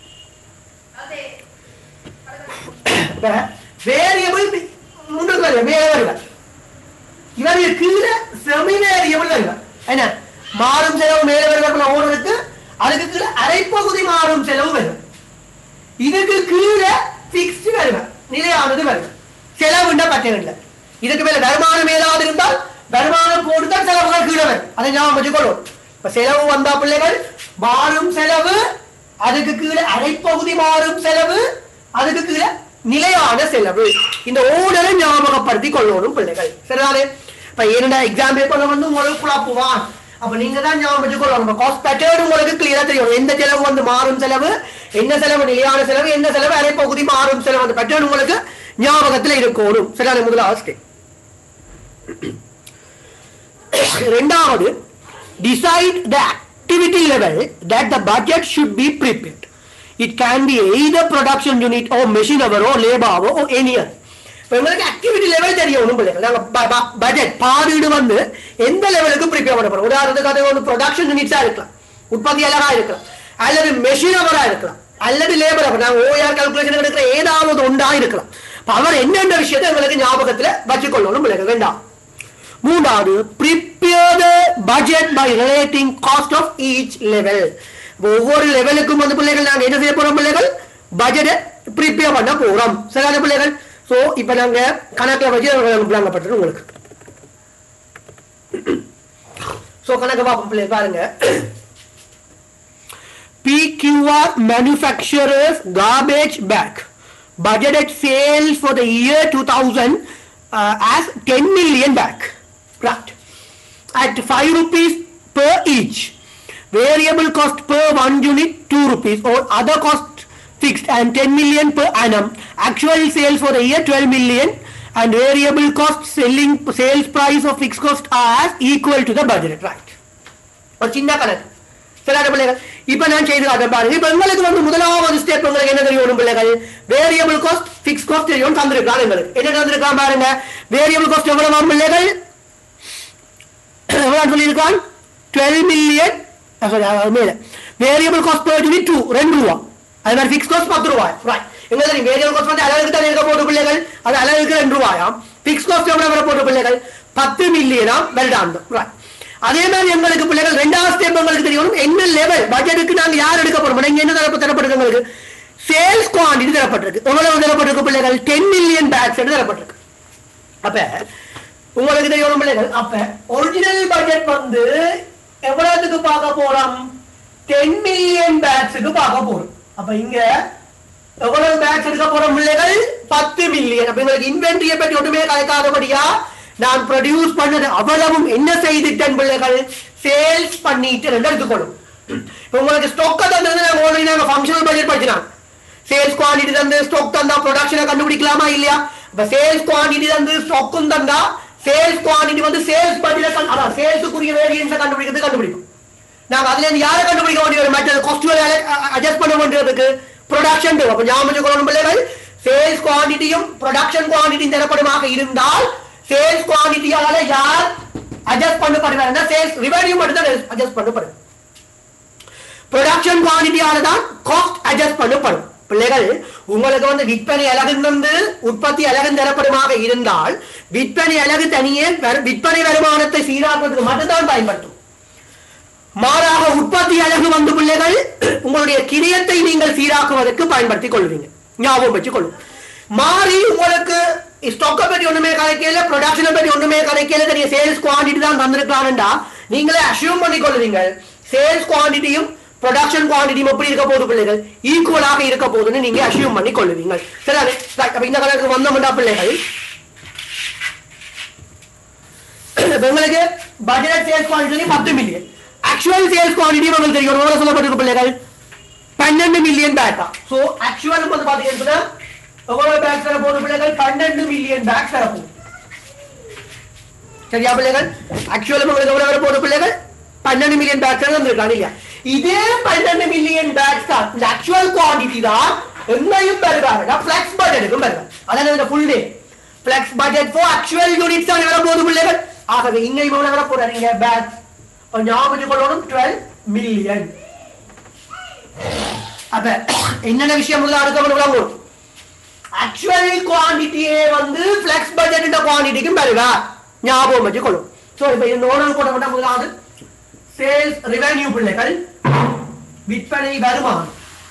வேரியபிள் முன்னுக்கு வருங்க மேலே வருங்க இவருக்கு கீழே செமி வேரியபிள் வருங்க என்ன மாறும் செலவு மேலே வருகிற ஓடுறதுக்கு அதுக்கு கீழே அரைப்பகுதி மாறும் செலவு வரும் இதுக்கு கீழே பிக்ஸ்ட் வருவேன் நிலையானது வருவேன் செலவுண்டா பட்டம் இல்லை இதுக்கு மேல வருமானம் ஏதாவது இருந்தால் வருமானம் போட்டுதான் செலவுகள் கீழே வரும் அதை ஞாபகம் வச்சுக்கொள்ளும் இப்ப செலவு வந்தா பிள்ளைகள் மாறும் செலவு அதுக்கு கீழே அரைப்பகுதி மாறும் செலவு அதுக்கு கீழே நிலையான செலவு இந்த ஓடரை ஞாபகப்படுத்தி கொள்ளணும் பிள்ளைகள் சரிதானே இப்ப என்னடா எக்ஸாம் பேப்பர்ல வந்து உங்களுக்கு குழப்புவான் அப்ப நீங்க தான் ஞாபகம் வச்சுக்கொள்ளணும் நம்ம காஸ்ட் பேட்டர்ன் உங்களுக்கு கிளியரா தெரியும் எந்த செலவு வந்து மாறும் செலவு என்ன செலவு நிலையான செலவு என்ன செலவு அரைப்பகுதி மாறும் செலவு அந்த பேட்டர்ன் உங்களுக்கு ஞாபகத்துல இருக்கணும் சரிதானே முதலாவது step. ரெண்டாவது decide the activity level that the budget should be prepared it can be either production unit or machine hour or labor hour or any other இப்ப உங்களுக்கு ஆக்டிவிட்டி லெவல் தெரியணும் பிள்ளைகள் நாங்க பட்ஜெட் பாதீடு வந்து எந்த லெவலுக்கு ப்ரிப்பேர் பண்ண போறோம் உதாரணத்துக்கு அது வந்து ப்ரொடக்ஷன் யூனிட்ஸா இருக்கலாம் உற்பத்தியாளரா இருக்கலாம் அல்லது மெஷின் அவரா இருக்கலாம் அல்லது லேபர் அவர் நாங்க ஓஆர் கால்குலேஷன் எடுக்கிற ஏதாவது ஒன்றா இருக்கலாம் அப்ப அவர் என்னென்ன விஷயத்தை எங்களுக்கு ஞாபகத்துல வச்சுக்கொள்ளணும் பிள்ளைகள் வேண்டாம் மூன்றாவது prepare the budget by relating cost of each level ஒவ்வொரு லெவலுக்கும் வந்து பிள்ளைகள் நாங்க என்ன செய்ய போறோம் பிள்ளைகள் பட்ஜெட்டை ப்ரிப்பேர் பண்ண போறோம் சரியான பிள்ளைகள் சோ இப்ப நாங்க கணக்குல வச்சு விளங்கப்பட்டது உங்களுக்கு சோ கணக்கு பார்ப்போம் பிள்ளைகள் பாருங்க PQR manufacturers garbage bag budgeted sales for the year 2000 uh, as 10 million bag right at 5 rupees per each variable cost per one unit 2 rupees or other cost fixed and 10 million per annum actual sales for the year 12 million and variable cost selling sales price of fixed cost are as equal to the budget right ஒரு சின்ன கணக்கு சரியான பிள்ளைகள் இப்ப நான் செய்து காட்டுறேன் பாருங்க இப்ப உங்களுக்கு வந்து முதலாவது ஸ்டெப் உங்களுக்கு என்ன தெரியும் பிள்ளைகள் வேரியபிள் காஸ்ட் பிக்ஸ் காஸ்ட் தெரியும் தந்திருக்கான் எங்களுக்கு என்ன தந்திருக்கான் பாருங்க வேரியபிள் காஸ்ட் எவ்வளவு வரும் பிள்ளைகள் எவ்வளவு சொல்லியிருக்கான் டுவெல் மில்லியன் சாரி மேல variable cost per unit two ரெண்டு ரூபா அது மாதிரி ஃபிக்ஸ் காஸ்ட் பத்து ரூபாய் ரைட் எங்க தெரியும் வேரியபிள் காஸ்ட் வந்து அளவுக்கு தான் இருக்க போட்டு பிள்ளைகள் அது அளவுக்கு ரெண்டு ரூபாயாம் ஃபிக்ஸ் காஸ்ட் எவ்வளவு வர போட்டு பிள்ளைகள் பத்து மில்லியனா வருடாந்தம் ரைட் அதே மாதிரி எங்களுக்கு பிள்ளைகள் ரெண்டாவது ஸ்டெப் உங்களுக்கு தெரியும் என்ன லெவல் பட்ஜெட்டுக்கு நாங்க யார் எடுக்க போறோம் இங்க என்ன தரப்பு தரப்பட்டிருக்கு உங்களுக்கு சேல்ஸ் குவான்டிட்டி தரப்பட்டிருக்கு எவ்வளவு தரப்பட்டிருக்கு பிள்ளைகள் டென் மில்லியன் பேக்ஸ் தரப்பட்டிருக்கு அப்ப உங்களுக்கு தெரியும் பிள்ளைகள் அப்ப ஒரிஜினல் பட்ஜெட் வந்து எவ்வளவுக்கு பார்க்க போறோம் டென் மில்லியன் பேக்ஸுக்கு பார்க்க போறோம் அப்ப இங்க எவ்வளவு பேக்ஸ் எடுக்க போற பிள்ளைகள் பத்து மில்லியன் அப்ப உங்களுக்கு இன்வென்ட்ரியை பற்றி ஒன்றுமே கலைக்காதபடியா நான் ப்ரொடியூஸ் பண்ணது அவ்வளவும் என்ன செய்துட்டேன் பிள்ளைகள் சேல்ஸ் பண்ணிட்டு ரெண்டு எடுத்துக்கணும் இப்ப உங்களுக்கு ஸ்டொக்க தந்தது நாங்க ஆல்ரெடி நாங்க ஃபங்க்ஷனல் பட்ஜெட் படிச்சினாங்க சேல்ஸ் குவான்டிட்டி தந்து ஸ்டாக் தந்தா ப்ரொடக்ஷனை கண்டுபிடிக்கலாமா இல்லையா இப்ப சேல்ஸ் குவான்டிட்டி தந்து ஸ்டாக்கும் தந்தா சேல்ஸ் குவான்டிட்டி வந்து சேல்ஸ் பட்ஜெட் அதான் சேல்ஸுக்குரிய வேரியன்ஸை கண்டுபிடிக்கிறது கண்டுபிடிக்கும் நாங்க அதுல இருந்து யாரை கண்டுபிடிக்க வேண்டிய ஒரு மேட்டர் காஸ்ட் அட்ஜஸ்ட் பண்ண வேண்டியதுக்கு ப்ரொடக்ஷன் அப்ப ஞாபகம் வச்சுக்கணும் பிள்ளைகள் சேல்ஸ் குவான்டிட்டியும் ப்ரொடக்ஷன் குவான்டிட்டியும் தரப்படுமாக இருந்தால் சேல்ஸ் குவான்டிட்டியால யார் அட்ஜஸ்ட் பண்ணப்படுவார் சேல்ஸ் ரிவென்யூ மட்டும் தான் அட்ஜஸ்ட் பண்ணப்படும் ப்ரொடக்ஷன் குவான்டிட்டியால தான் காஸ்ட் அட்ஜஸ்ட் பண்ணப்படும் பிள்ளைகள் உங்களுக்கு வந்து விற்பனை அலகு வந்து உற்பத்தி அலகு தரப்படுமாக இருந்தால் விற்பனை அலகு தனியே வரு- விற்பனை வருமானத்தை சீராக்குவதற்கு மட்டும்தான் பயன்படுத்தும் மாறாக உற்பத்தி அழகு வந்து பிள்ளைகள் உங்களுடைய கிரியத்தை நீங்கள் சீராக்குவதற்கு பயன்படுத்திக் கொள்வீங்க ஞாபகம் வச்சுக் கொள்ளும் மாறி உங்களுக்கு ஸ்டாக்கை பற்றி ஒண்ணுமே கணக்கில ப்ரொடக்ஷனை பற்றி ஒண்ணுமே கணக்கில நீங்க சேல்ஸ் குவான்டிட்டி தான் தந்திருக்கலாம்டா நீங்களே அசியூம் பண்ணி கொள்வீங்க சேல்ஸ் குவான்டிட்டியும் ப்ரொடக்ஷன் குவான்டிட்டியும் எப்படி இருக்க போகுது பிள்ளைகள் ஈக்குவலாக இருக்க போகுதுன்னு நீங்க அசியூம் பண்ணி கொள்வீங்க சரிதானே Right. அப்ப இந்த கணக்கு வந்தோம்டா பிள்ளைகள் இப்ப உங்களுக்கு பட்ஜெட் சேல்ஸ் குவான்டிட்டி பத்து மில்லியன் ஆக்சுவல் சேல்ஸ் குவான்டிட்டி உங்களுக்கு தெரியும் எவ்வளவு சொல்லப்பட்டிருக்கு பிள்ளைகள் பன்னெண்டு மில்லியன் பேக்கா சோ ஆக்சுவல் வந்து பாத்தீங்கன்னா எவ்வளவு பேக்ஸ் தர போகுது பிள்ளைகள் பன்னெண்டு மில்லியன் பேக்ஸ் தர போகுது சரியா பிள்ளைகள் ஆக்சுவல் உங்களுக்கு எவ்வளவு வர போகுது பிள்ளைகள் பன்னெண்டு மில்லியன் பேக்ஸ் வந்திருக்காங்க இல்லையா இதே பன்னெண்டு மில்லியன் பேக்ஸ் தான் இந்த ஆக்சுவல் குவான்டிட்டி தான் எங்கேயும் பெறுவாங்க ஃபிளெக்ஸ் பட்ஜெட்டுக்கும் பெறுவாங்க அதாவது இந்த full day flex budget for actual units தான் வர போகுது பிள்ளைகள் ஆகவே இங்க இவ்வளவு வர போறாங்க பேக்ஸ் ஞாபகம் கொள்ளணும் டுவெல் மில்லியன் அப்ப என்னென்ன விஷயம் முதல்ல அடுத்த விளங்கும் ஆக்சுவல் குவாண்டிட்டியே வந்து ஃபிளெக்ஸ் பட்ஜெட் குவாண்டிட்டிக்கும் பெறுவா ஞாபகம் வச்சு கொள்ளும் சோ இப்ப இந்த ஓனர் போட்ட மட்டும் முதலாவது சேல்ஸ் ரெவென்யூ பிள்ளைகள் விற்பனை வருமானம்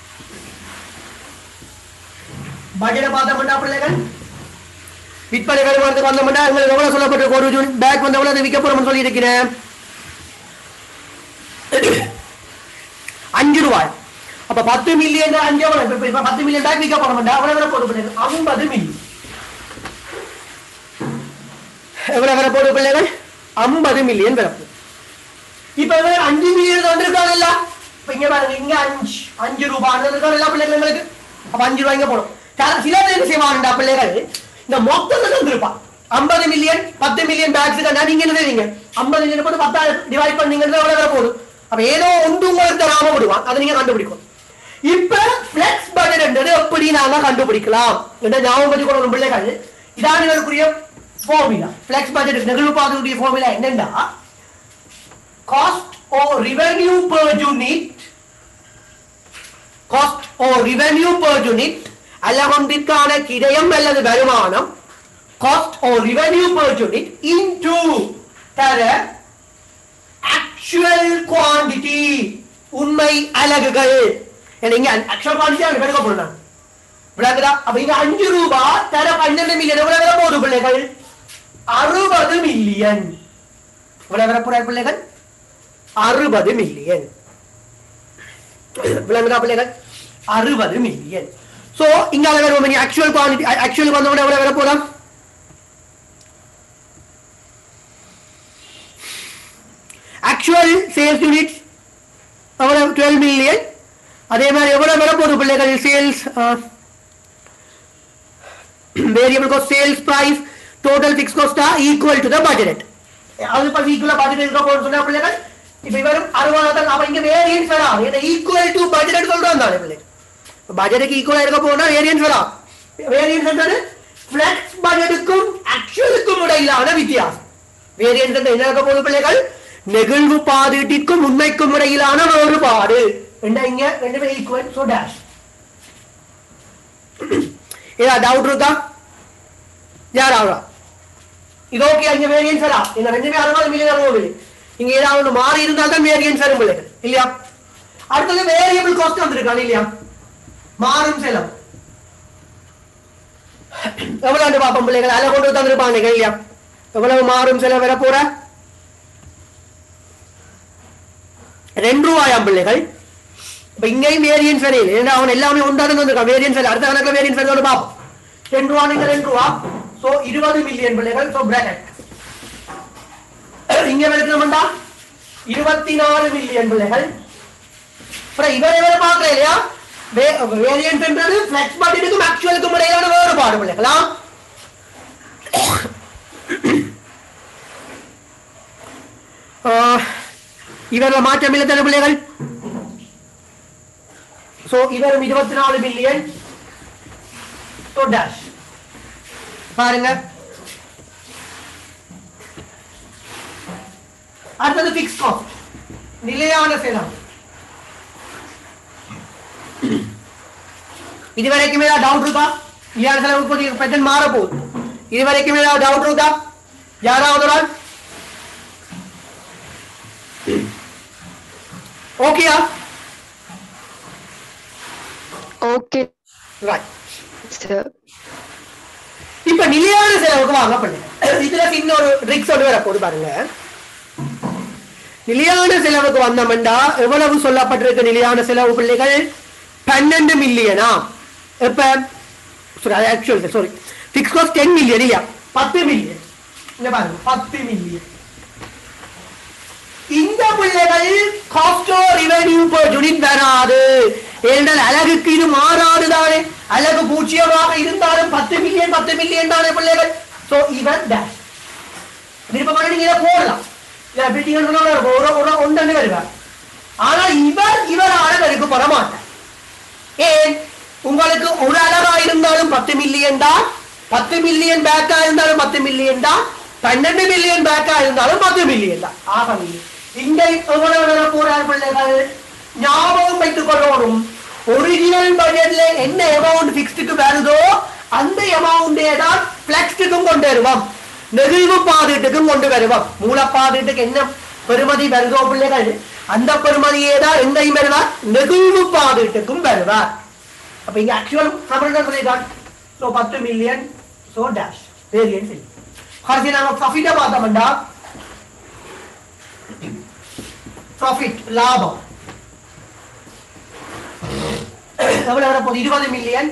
பட்ஜெட்டை பார்த்தோம்னா பிள்ளைகள் விற்பனை வருமானத்துக்கு வந்தோம்னா உங்களுக்கு எவ்வளவு சொல்லப்பட்டிருக்கு ஒரு ஜூன் பேக் வந்து எவ்வளவு விற்க போறோம்னு சொல்லி இருக்கிறேன் அஞ்சு ரூபாய் அப்ப பத்து மில்லியன் அஞ்சு எவ்வளவு இப்ப- இப்ப பத்து மில்லியன் பேக் விற்க போறோம்டா எவ்வளவு வர போடு பிள்ளைகள் ஐம்பது மில்லியன் எவ்வளவு வர போடு பிள்ளைகள் ஐம்பது மில்லியன் வரப்போகுது இப்ப இவங்க அஞ்சு மில்லியன் வந்திருக்காங்கல்ல இப்ப இங்க பாருங்க இங்க அஞ்சு அஞ்சு ரூபாய் இருக்காங்க எல்லா பிள்ளைங்களுக்கு அப்ப அஞ்சு ரூபாய் இங்க போடும் சில- சில பேர் என்ன செய்வாங்கடா பிள்ளைகள் இந்த மொத்தத்தை தந்திருப்பான் ஐம்பது மில்லியன் பத்து மில்லியன் பேக்ஸ் நீங்க என்ன செய்வீங்க ஐம்பது மில்லியன் போட்டு பத்தாயிரம் டிவைட் பண்ணீங்கன்னா எவ்வளவு வர போகுது அப்ப ஏதோ ஒன்று உங்களுக்கு தராம விடுவான் அதை நீங்க கண்டுபிடிக்கும் இப்ப பிளெக்ஸ் பட்ஜெட் எப்படி நாங்க கண்டுபிடிக்கலாம் என்ற ஞாபகம் வச்சு கொள்ளணும் பிள்ளைகள் இதான் இதற்குரிய ஃபார்முலா பிளெக்ஸ் பட்ஜெட் நெகிழ்வு பாதுகாப்புடைய ஃபார்முலா என்னன்னா cost or revenue per unit cost or revenue per unit அல்லவொன்றிற்கான கிடயம் அல்லது வருமானம் cost or revenue per unit into தர actual quantity உண்மை அலகுகள் நீங்க actual quantity அங்க எடுக்க போறாங்க விளக்குதா அப்ப இங்க அஞ்சு ரூபாய் தர பன்னெண்டு மில்லியன் எவ்வளவு வர போகுது பிள்ளைகள் அறுபது மில்லியன் எவ்வளவு வர போறார் பிள்ளைகள் அறுபது மில்லியன் விளங்குதா பிள்ளைகள் அறுபது மில்லியன் சோ இங்க வருவோம் நீ ஆக்சுவல் குவாலிட்டி ஆக்சுவல் வந்தவங்க எவ்வளவு வர போலாம் ஆக்சுவல் சேல்ஸ் யூனிட் எவ்வளவு டுவெல் மில்லியன் அதே மாதிரி எவ்வளவு வர போகுது பிள்ளைகள் sales variable cost sales price total fix காஸ்டா ஈக்குவல் டு த பட்ஜெட் அது பத்தி ஈக்குவலா பட்ஜெட் இருக்க போகுது சொன்னா பிள்ளைகள் இப்ப இவரும் அறுபதாயிரம் அவன் இங்க வேரியன்ஸ் வரலாம் ஏன்னா ஈக்குவல் டு பட்ஜெட் சொல்றான் தானே பிள்ளை பட்ஜெட்டுக்கு ஈக்குவலா இருக்க போனா வேரியன்ஸ் வரலாம் வேரியன்ஸ் என்றது ஃபிளெக்ஸ் பட்ஜெட்டுக்கும் ஆக்சுவலுக்கும் இடையிலான வித்தியாசம் வேரியன்ஸ் என்ன இருக்க போகுது பிள்ளைகள் நெகிழ்வு பாதீட்டிற்கும் உண்மைக்கும் இடையிலான வேறுபாடு என்ன இங்க ரெண்டுமே ஈக்குவல் சோ டேஷ் ஏதாவது டவுட் இருக்கா யார் ஆகுறா இது ஓகே அங்க வேரியன்ஸ் வரா இந்த ரெண்டுமே அறுபது மில்லியன் அறுபது இங்க ஏதாவது ஒண்ணு மாறி இருந்தால் தான் வேரியன்ஸ் வரும் பிள்ளைகள் இல்லையா அடுத்தது வேரியபிள் காஸ்ட் வந்திருக்காங்க இல்லையா மாறும் செலவு எவ்வளவு ஆண்டு பாப்போம் பிள்ளைகள் அதில் கொண்டு தந்திருப்பாங்க இல்லையா எவ்வளவு மாறும் செலவு வர போற ரெண்டு ரூபாயாம் பிள்ளைகள் இப்ப இங்கேயும் வேரியன்ஸ் வரையில் ஏன்னா அவன் எல்லாமே ஒன்றாக வந்திருக்கான் வேரியன்ஸ் வரையில் அடுத்த கணக்கில் வேரியன்ஸ் வரையில் பார்ப்போம் ரெண்டு ரூபா நீங்க ரெண்டு ரூபா சோ இருபது மில்லியன் பிள்ளைகள் சோ பிராக்கெட் இங்க எடுக்கணும்டா இருபத்தி நாலு மில்லியன் பிள்ளைகள் அப்புறம் இவர் இவரை பார்க்கல இல்லையா வேரியன்ஸ் என்றது ஃபிளெக்ஸ் பாட்டினுக்கும் ஆக்சுவலுக்கும் இடையிலான வேறுபாடு பிள்ளைகளா இவர்ல மாற்றம் இல்லை தானே பிள்ளைகள் சோ இவரும் இருபத்தி நாலு மில்லியன் ஸோ டேஷ் பாருங்க அடுத்தது பிக்ஸ் காஸ்ட் நிலையான செலவு இது வரைக்கும் ஏதாவது டவுட் இருக்கா நிலையான செலவு கொஞ்சம் பெட்டன் மாற போகுது இது வரைக்கும் ஏதாவது டவுட் இருக்கா யாராவது ஒரு ஆள் ஓகேயா Okay, ரைட் sir. இப்ப நிலையான செலவுக்கு வாங்க பண்ணுங்க இதுல இன்னொரு ட்ரிக்ஸ் ஒன்று வர போது பாருங்க நிலையான செலவுக்கு வந்தோம்டா எவ்வளவு சொல்லப்பட்டிருக்கு நிலையான செலவு பிள்ளைகள் பன்னெண்டு மில்லியனா இப்ப sorry actual sorry fix cost ten million இல்லையா பத்து மில்லியன் இங்க பாருங்க பத்து மில்லியன் இந்த பிள்ளைகள் காஸ்டோ ரிவென்யூ per யூனிட் வராது ஏனென்றால் அழகுக்கு இது மாறாது தானே அழகு பூஜ்ஜியமாக இருந்தாலும் பத்து மில்லியன் பத்து மில்லியன் தானே பிள்ளைகள் சோ இவன் டேஷ் விருப்பமான நீங்க இதை போடலாம் இல்ல பில்டிங் ஒரு ஒரு ஒன்று வருவார் ஆனா இவர் இவர் அழகருக்கு பெற மாட்டார் ஏன் உங்களுக்கு ஒரு அழகா இருந்தாலும் பத்து மில்லியன் தான் பத்து மில்லியன் பேக்கா இருந்தாலும் பத்து மில்லியன் தான் பன்னெண்டு மில்லியன் பேக்கா இருந்தாலும் பத்து மில்லியன் தான் ஆகவே இங்க எவ்வளவு வர போறார் பிள்ளைகள் ஞாபகம் வைத்துக் கொள்ளணும் ஒரிஜினல் பட்ஜெட்ல என்ன அமௌண்ட் பிக்ஸ்டுக்கு வருதோ அந்த அமௌண்டே தான் பிளெக்ஸ்டுக்கும் கொண்டு வருவோம் நெகிழ்வு பாதீட்டுக்கும் கொண்டு வருவோம் மூலப்பாதீட்டுக்கு என்ன பெருமதி வருதோ பிள்ளைகள் அந்த பெருமதியே தான் எங்கேயும் வருவார் நெகிழ்வு பாதீட்டுக்கும் வருவார் அப்ப இங்க ஆக்சுவல் தமிழ்தான் சொல்லியிருக்கான் ஸோ பத்து மில்லியன் ஸோ டேஷ் வேரியன்ஸ் இல்லை கடைசி நாங்க ப்ராஃபிட்டை பார்த்தோம்டா ப்ராஃபிட் லாபம் எவ்வளவு வரப்போகுது இருபது மில்லியன்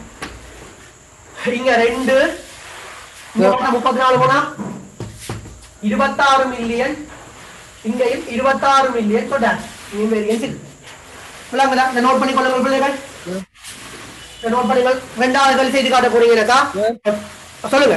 இங்க ரெண்டு இங்க போனா முப்பத்தி நாலு போனா இருபத்தாறு மில்லியன் இங்கேயும் இருபத்தாறு மில்லியன் ஸோ டேஷ் இங்கே வேரியன்ஸ் இருக்கு விளங்குதா இந்த நோட் பண்ணி கொள்ளுங்கள் பிள்ளைகள் இந்த நோட் பண்ணுங்கள் ரெண்டாவது வேலை செய்து காட்ட போறீங்கன்னாக்கா சொல்லுங்க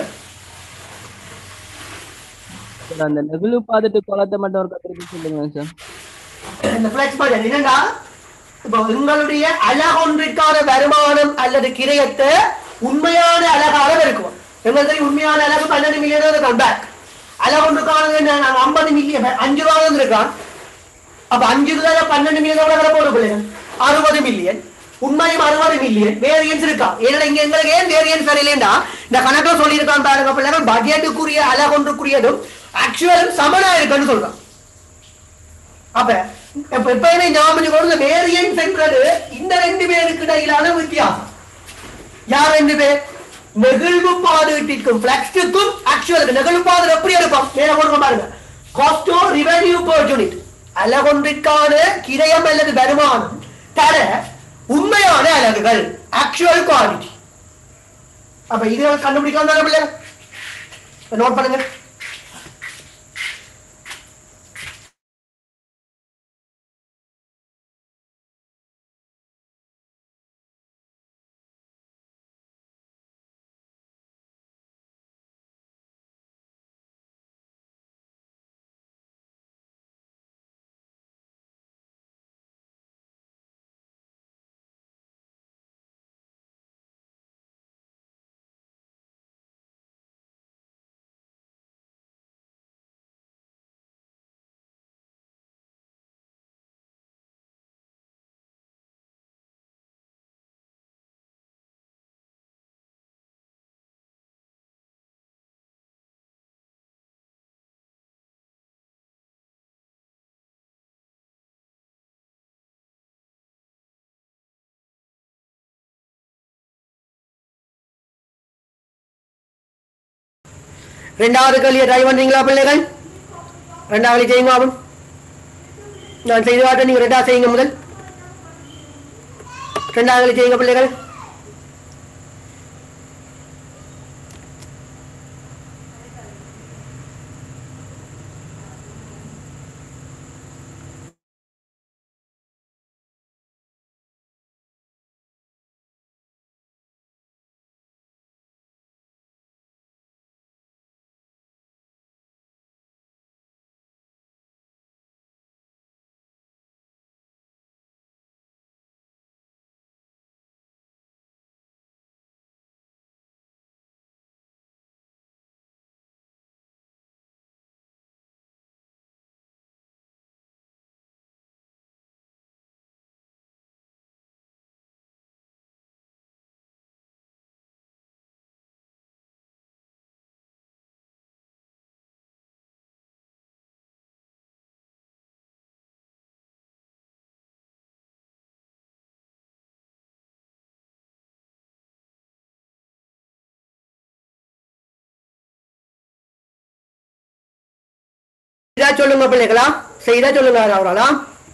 சார் அந்த நெகிழ்வு பாதட்டு குளத்தை மட்டும் ஒரு கத்திரிக்கை சொல்லுங்க சார் இந்த ஃபிளெக்ஸ் பட்ஜெட் என்னன்னா இப்போ உங்களுடைய அழகொன்றிற்கான வருமானம் அல்லது கிரயத்தை உண்மையான அழகாக இருக்கும் எங்களுக்கு தெரியும் உண்மையான அழகு பன்னெண்டு மில்லியன் இருக்கான் பேக் அழகொன்றுக்கானது என்ன ஐம்பது மில்லியன் அஞ்சு ரூபா இருக்கான் அப்ப அஞ்சு ரூபாய் பன்னெண்டு மில்லியன் எவ்வளவு வர போற பிள்ளைங்க அறுபது மில்லியன் உண்மையும் அறுபது மில்லியன் வேரியன்ஸ் இருக்கா ஏன்னா இங்க எங்களுக்கு ஏன் வேரியன்ஸ் வரையிலேண்டா இந்த கணக்குல சொல்லியிருக்கான் பாருங்க பிள்ளைங்க பட்ஜெட்டுக்குரிய அழகொன்றுக்குரியதும் ஆக்சுவலும் சமனா இருக்குன்னு சொல்றான் அப்ப இப்ப எப்பயுமே ஞாபகம் கொண்டு வேரியன்ஸ் என்றது இந்த ரெண்டு பேருக்கு இடையிலான வித்தியாசம் யார் ரெண்டு பேர் நெகிழ்வு பாதுகாட்டிற்கும் பிளெக்ஸுக்கும் ஆக்சுவலுக்கு நெகிழ்வு பாது எப்படி இருக்கும் மேல கொடுக்க பாருங்க காஸ்டோ ரிவென்யூ பர் யூனிட் அழகொன்றிற்கான கிரயம் அல்லது வருமானம் தர உண்மையான அலகுகள் ஆக்சுவல் குவாலிட்டி அப்ப இது கண்டுபிடிக்கலாம் தானே பிள்ளை நோட் பண்ணுங்க ரெண்டாவது கேள்வியை ட்ரை பண்றீங்களா பிள்ளைகள் ரெண்டாவது செய்யுங்க ஆகும் நான் செய்து காட்ட நீங்க ரெண்டாவது செய்யுங்க முதல் ரெண்டாவது செய்யுங்க பிள்ளைகள் இதா சொல்லுங்க பிள்ளைகளா செய்தா சொல்லுங்க அவராலா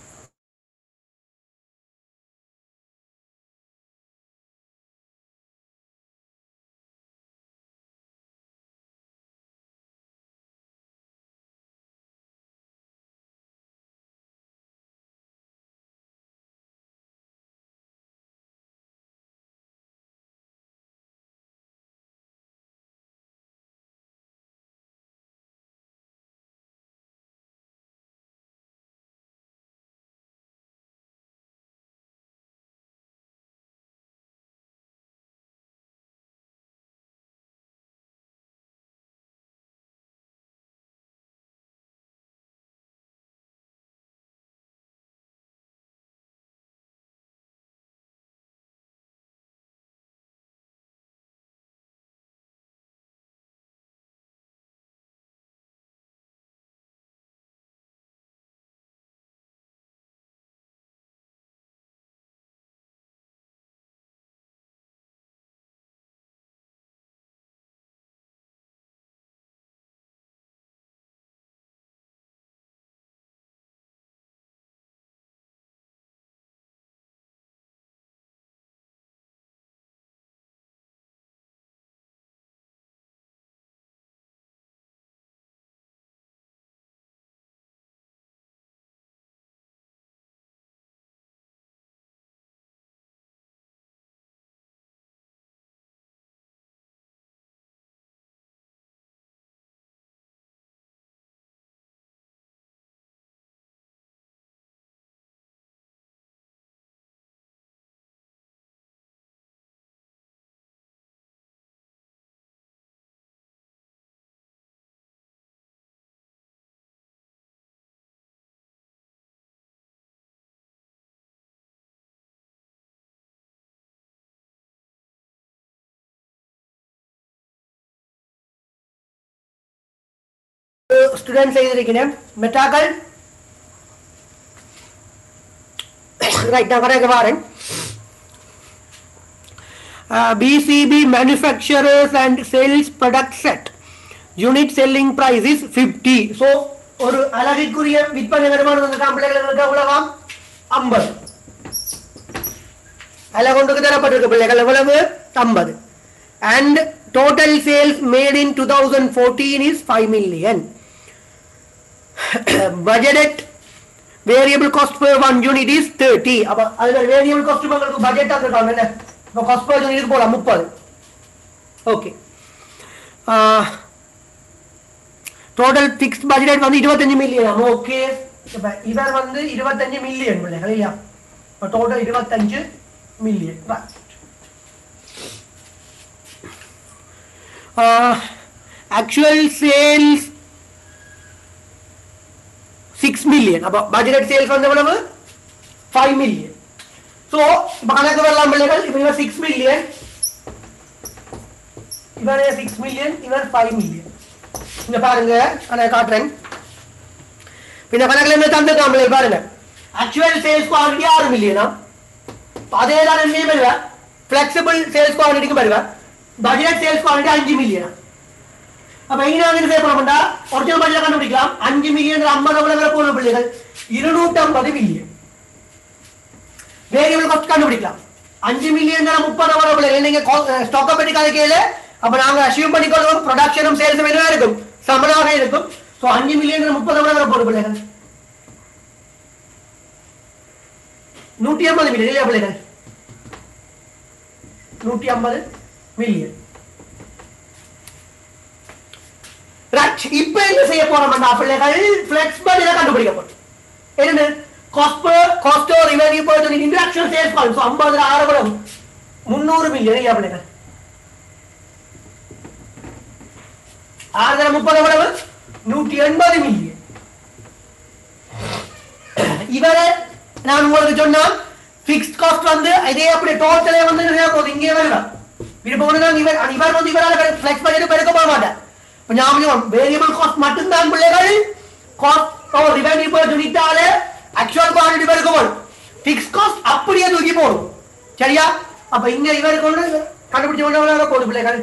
ஸ்டூடெண்ட் செய்திருக்கிறேன் மெட்டாக்கள் ரைட் நான் வரேன் வரேன் BCB manufacturers and sales product set unit selling price is 50 so ஒரு அழகிற்குரிய விற்பனை வருமானம் வந்து பிள்ளைகளுக்கு எவ்வளவாம் 50 அதில் கொண்டு தரப்பட்டிருக்கு பிள்ளைகள் எவ்வளவு 50 and total sales made in 2014 is 5 million budgeted variable cost per one unit is 30 அப்ப அதுல variable cost உங்களுக்கு பட்ஜெட் இருக்காங்க என்ன இப்போ cost per unit போலாம் 30 ஓகே டோட்டல் ஃபிக்ஸ்ட் பட்ஜெட் வந்து 25 மில்லியன் ஓகே இப்ப இவர் வந்து 25 மில்லியன் பிள்ளைகள் இல்லையா இப்போ total 25 million right actual sales six million அப்போ பட்ஜெட் சேல்ஸ் வந்து எவ்வளவு ஃபைவ் மில்லியன் ஸோ இப்போ கணக்கு வரலாம் பிள்ளைகள் இப்போ இவன் சிக்ஸ் மில்லியன் இவன் சிக்ஸ் மில்லியன் இவன் ஃபைவ் மில்லியன் இங்க பாருங்க நான் காட்டுறேன் இந்த கணக்குல இருந்து தந்துருக்கான் பிள்ளைகள் பாருங்க ஆக்சுவல் சேல்ஸ் குவான்டிட்டி ஆறு மில்லியனா அதே தான் என்ன வருவா ஃபிளெக்சிபிள் சேல்ஸ் குவான்டிட்டிக்கு வருவா பட்ஜெட் சேல்ஸ் குவான்டிட்டி அஞ்சு மில்லியனா அப்ப எங்க நாங்க என்ன செய்ய போறோம்டா ஒரிஜினல் பட்ஜெட் கண்டுபிடிக்கலாம் அஞ்சு மில்லியன் ஐம்பது எவ்வளவு போன பிள்ளைகள் இருநூற்றி ஐம்பது மில்லியன் வேரியபிள் காஸ்ட் கண்டுபிடிக்கலாம் அஞ்சு மில்லியன் தானே முப்பது எவ்வளவு பிள்ளைகள் நீங்க ஸ்டாக்கை பற்றி கதைக்கையில அப்ப நாங்க அசியூம் பண்ணிக்கொள்வோம் ப்ரொடக்ஷனும் சேல்ஸும் என்ன இருக்கும் சமனாக இருக்கும் ஸோ அஞ்சு மில்லியன் முப்பது எவ்வளவு வர போகுது பிள்ளைகள் நூற்றி ஐம்பது மில்லியன் இல்லையா பிள்ளைகள் நூற்றி ஐம்பது மில்லியன் ரைட் இப்ப என்ன செய்ய போறோம்னா பிள்ளைகள் பிளெக்சிபிள் கண்டுபிடிக்க போறோம் என்னது cost cost revenue per unit interaction sales volume so 50 ஆறு எவ்வளவு 300 மில்லியன் இல்லையா பிள்ளைகள் ஆறு தர முப்பது எவ்வளவு நூற்றி எண்பது மில்லியன் இவரை நான் உங்களுக்கு சொன்னா பிக்ஸ்ட் காஸ்ட் வந்து இதே அப்படி டோட்டலே வந்து நிறைய போகுது இங்கே வேண்டாம் விருப்பம் இவர் இவர் வந்து இவரால் ஃபிளெக்ஸ் பட்ஜெட் பெருக்க போக மாட்டேன் இப்ப ஞாபகம் வேரியபிள் காஸ்ட் மட்டும்தான் பிள்ளைகள் காஸ்ட் ஓ ரிவென்யூ பர் யூனிட்டால ஆக்சுவல் குவாண்டிட்டி பெருக்கும் பிக்ஸ் காஸ்ட் அப்படியே தூக்கி போடும் சரியா அப்ப இங்க இவருக்கு ஒன்று கண்டுபிடிச்ச ஒன்று போடும் பிள்ளைகள்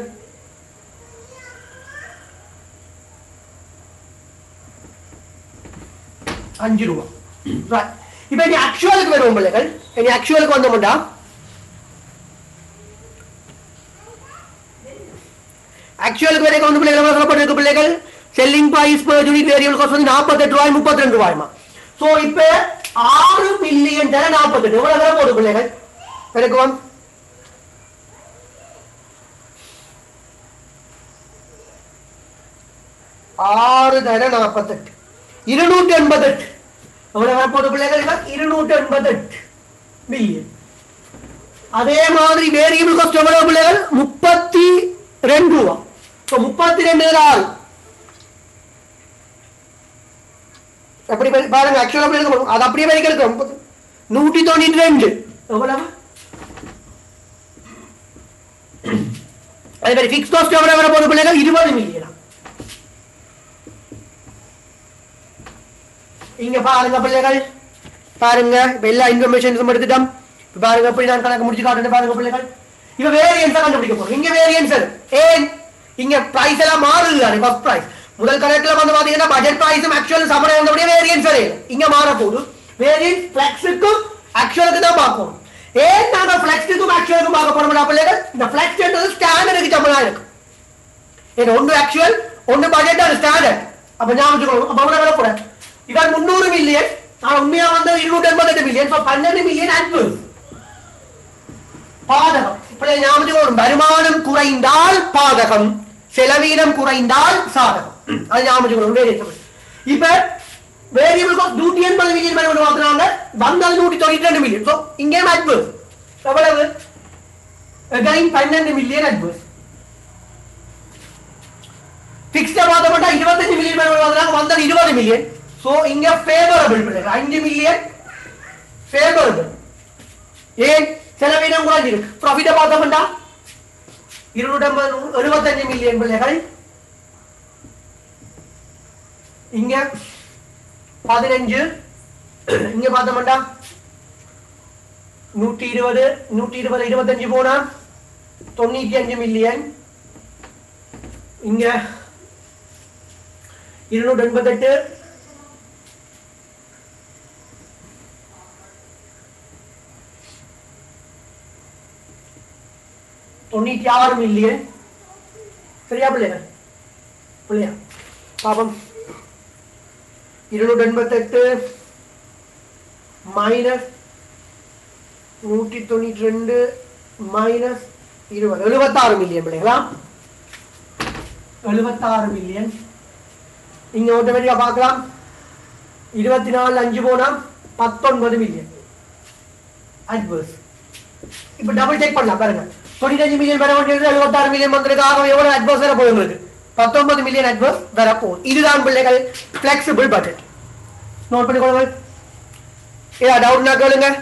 அஞ்சு ரூபா Right. இப்ப இனி ஆக்சுவலுக்கு வருவோம் பிள்ளைகள் இனி ஆக்சுவலுக்கு வந்தோம்டா ஆக்சுவலுக்கு வரைக்கும் வந்து பிள்ளைகள் எவ்வளவு சொல்லப்பட்டிருக்கு பிள்ளைகள் selling price per unit variable cost வந்து நாற்பத்தெட்டு ரூபாய் முப்பத்தி ரெண்டு ரூபாய்மா சோ இப்ப ஆறு மில்லியன் தர நாற்பத்தெட்டு எவ்வளவு தர போகுது பிள்ளைகள் பெருக்குவோம் ஆறு தர நாற்பத்தெட்டு இருநூற்றி எண்பத்தெட்டு எவ்வளவு வரப்போகுது பிள்ளைகள் இவர் இருநூற்றி எண்பத்தெட்டு மில்லியன் அதே மாதிரி வேரியபிள் காஸ்ட் எவ்வளவு பிள்ளைகள் முப்பத்தி ரெண்டு ரூபா ஸோ முப்பத்தி ரெண்டு ஆறு அப்படி பரி- பாருங்க ஆக்சுவலா அப்படி இருக்கும் அது அப்படியே வரைக்கும் இருக்கு முப்பத்தி நூற்றி தொண்ணூற்றி ரெண்டு எவ்வளவு அதே மாதிரி ஃபிக்ஸ் காஸ்ட் எவ்வளவு வர போகுது பிள்ளைகள் இருபது மில்லியனா இங்க பாருங்க பிள்ளைகள் பாருங்க இப்ப எல்லா இன்ஃபர்மேஷன்ஸும் எடுத்துட்டோம் இப்ப பாருங்க எப்படி நான் கணக்கு முடிச்சு காட்டுறேன் பாருங்க பிள்ளைகள் இப்ப வேரியன்ஸ் கண்டுபிடிக்க போறோம் இங்க வேரியன்ஸ் ஏன் இங்க பிரைஸ் எல்லாம் மாறுது தானே ஃபர்ஸ்ட் பிரைஸ் முதல் கணக்குல வந்து பாத்தீங்கன்னா பட்ஜெட் பிரைஸும் ஆக்சுவல் சமரம் இருந்தபடியே வேரியன்ஸ் இல்லை இங்க மாற போகுது வேரியன்ஸ் பிளெக்ஸுக்கும் ஆக்சுவலுக்கு தான் பார்ப்போம் ஏன் நாங்க பிளெக்ஸுக்கும் ஆக்சுவலுக்கும் பார்க்க போறோம் பிள்ளைகள் இந்த பிளெக்ஸ் ஸ்டாண்டர்டுக்கு சமனா இருக்கு ஏன்னா ஒன்று ஆக்சுவல் ஒன்று பட்ஜெட் அது ஸ்டாண்டர்ட் அப்ப ஞாபகம் வச்சுக்கணும் அப்ப அவ்வளவு வரக்கூடாது இவன் முந்நூறு மில்லியன் நான் உண்மையா வந்து இருநூற்றி எண்பத்தெட்டு மில்லியன் பன்னெண்டு மில்லியன் அட்வர்ஸ் பாதகம் இப்படி ஞாபகம் வச்சுக்கணும் வருமானம் குறைந்தால் பாதகம் செலவீனம் குறைந்தால் சாதகம் அது ஞாபகம் வச்சுக்கணும் வேரியபிள் இப்ப வேரியபிள் காஸ்ட் நூற்றி எண்பது மில்லியன் மேல கொண்டு வாங்குறாங்க வந்தது நூற்றி தொண்ணூற்றி ரெண்டு மில்லியன் ஸோ இங்கே அட்வர்ஸ் எவ்வளவு அகைன் பன்னெண்டு மில்லியன் அட்வர்ஸ் பிக்ஸ்ட பார்த்தோம்னா இருபத்தஞ்சு மில்லியன் மேல வாங்குறாங்க வந்தது இருபது மில்லியன் சோ இங்க ஃபேவரபிள் பிள்ளைங்க அஞ்சு மில்லியன் ஃபேவரபிள் ஏன் செலவினம் குறைஞ்சிருக்கு ப்ராஃபிட்ட பார்த்தோம்னா இருநூற்றி எழுபத்தஞ்சு மில்லியன் பிள்ளைகள் இங்க பதினஞ்சு இங்க பார்த்தோம்னா நூற்றி இருபது நூற்றி இருபது இருபத்தஞ்சு போனா தொண்ணூத்தி அஞ்சு மில்லியன் இங்க இருநூற்றி எண்பத்தெட்டு தொண்ணூத்தி ஆறு மில்லியன் சரியா பிள்ளைங்க பிள்ளையா பாபம் இருநூற்றி எண்பத்தெட்டு மைனஸ் நூற்றி தொண்ணூற்றி ரெண்டு மைனஸ் இருபது எழுபத்தாறு மில்லியன் பிள்ளைங்களா எழுபத்தாறு மில்லியன் இங்க ஆட்டோமேட்டிக்கா பார்க்கலாம் இருபத்தி நாலு அஞ்சு போனா பத்தொன்பது மில்லியன் அட்வர்ஸ் இப்ப டபுள் செக் பண்ணலாம் பாருங்க தொண்ணூத்தஞ்சு மில்லியன் வர வேண்டியது எழுபத்தாறு மில்லியன் வந்திருக்காக எவ்வளவு அட்வர்ஸ் வர போகுது பத்தொன்பது மில்லியன் அட்வர்ஸ் வர போகுது இதுதான் பிள்ளைகள் பிளெக்சிபிள் பட்ஜெட் நோட் பண்ணிக்கொள்ளுங்கள் ஏதாவது டவுட்னா கேளுங்க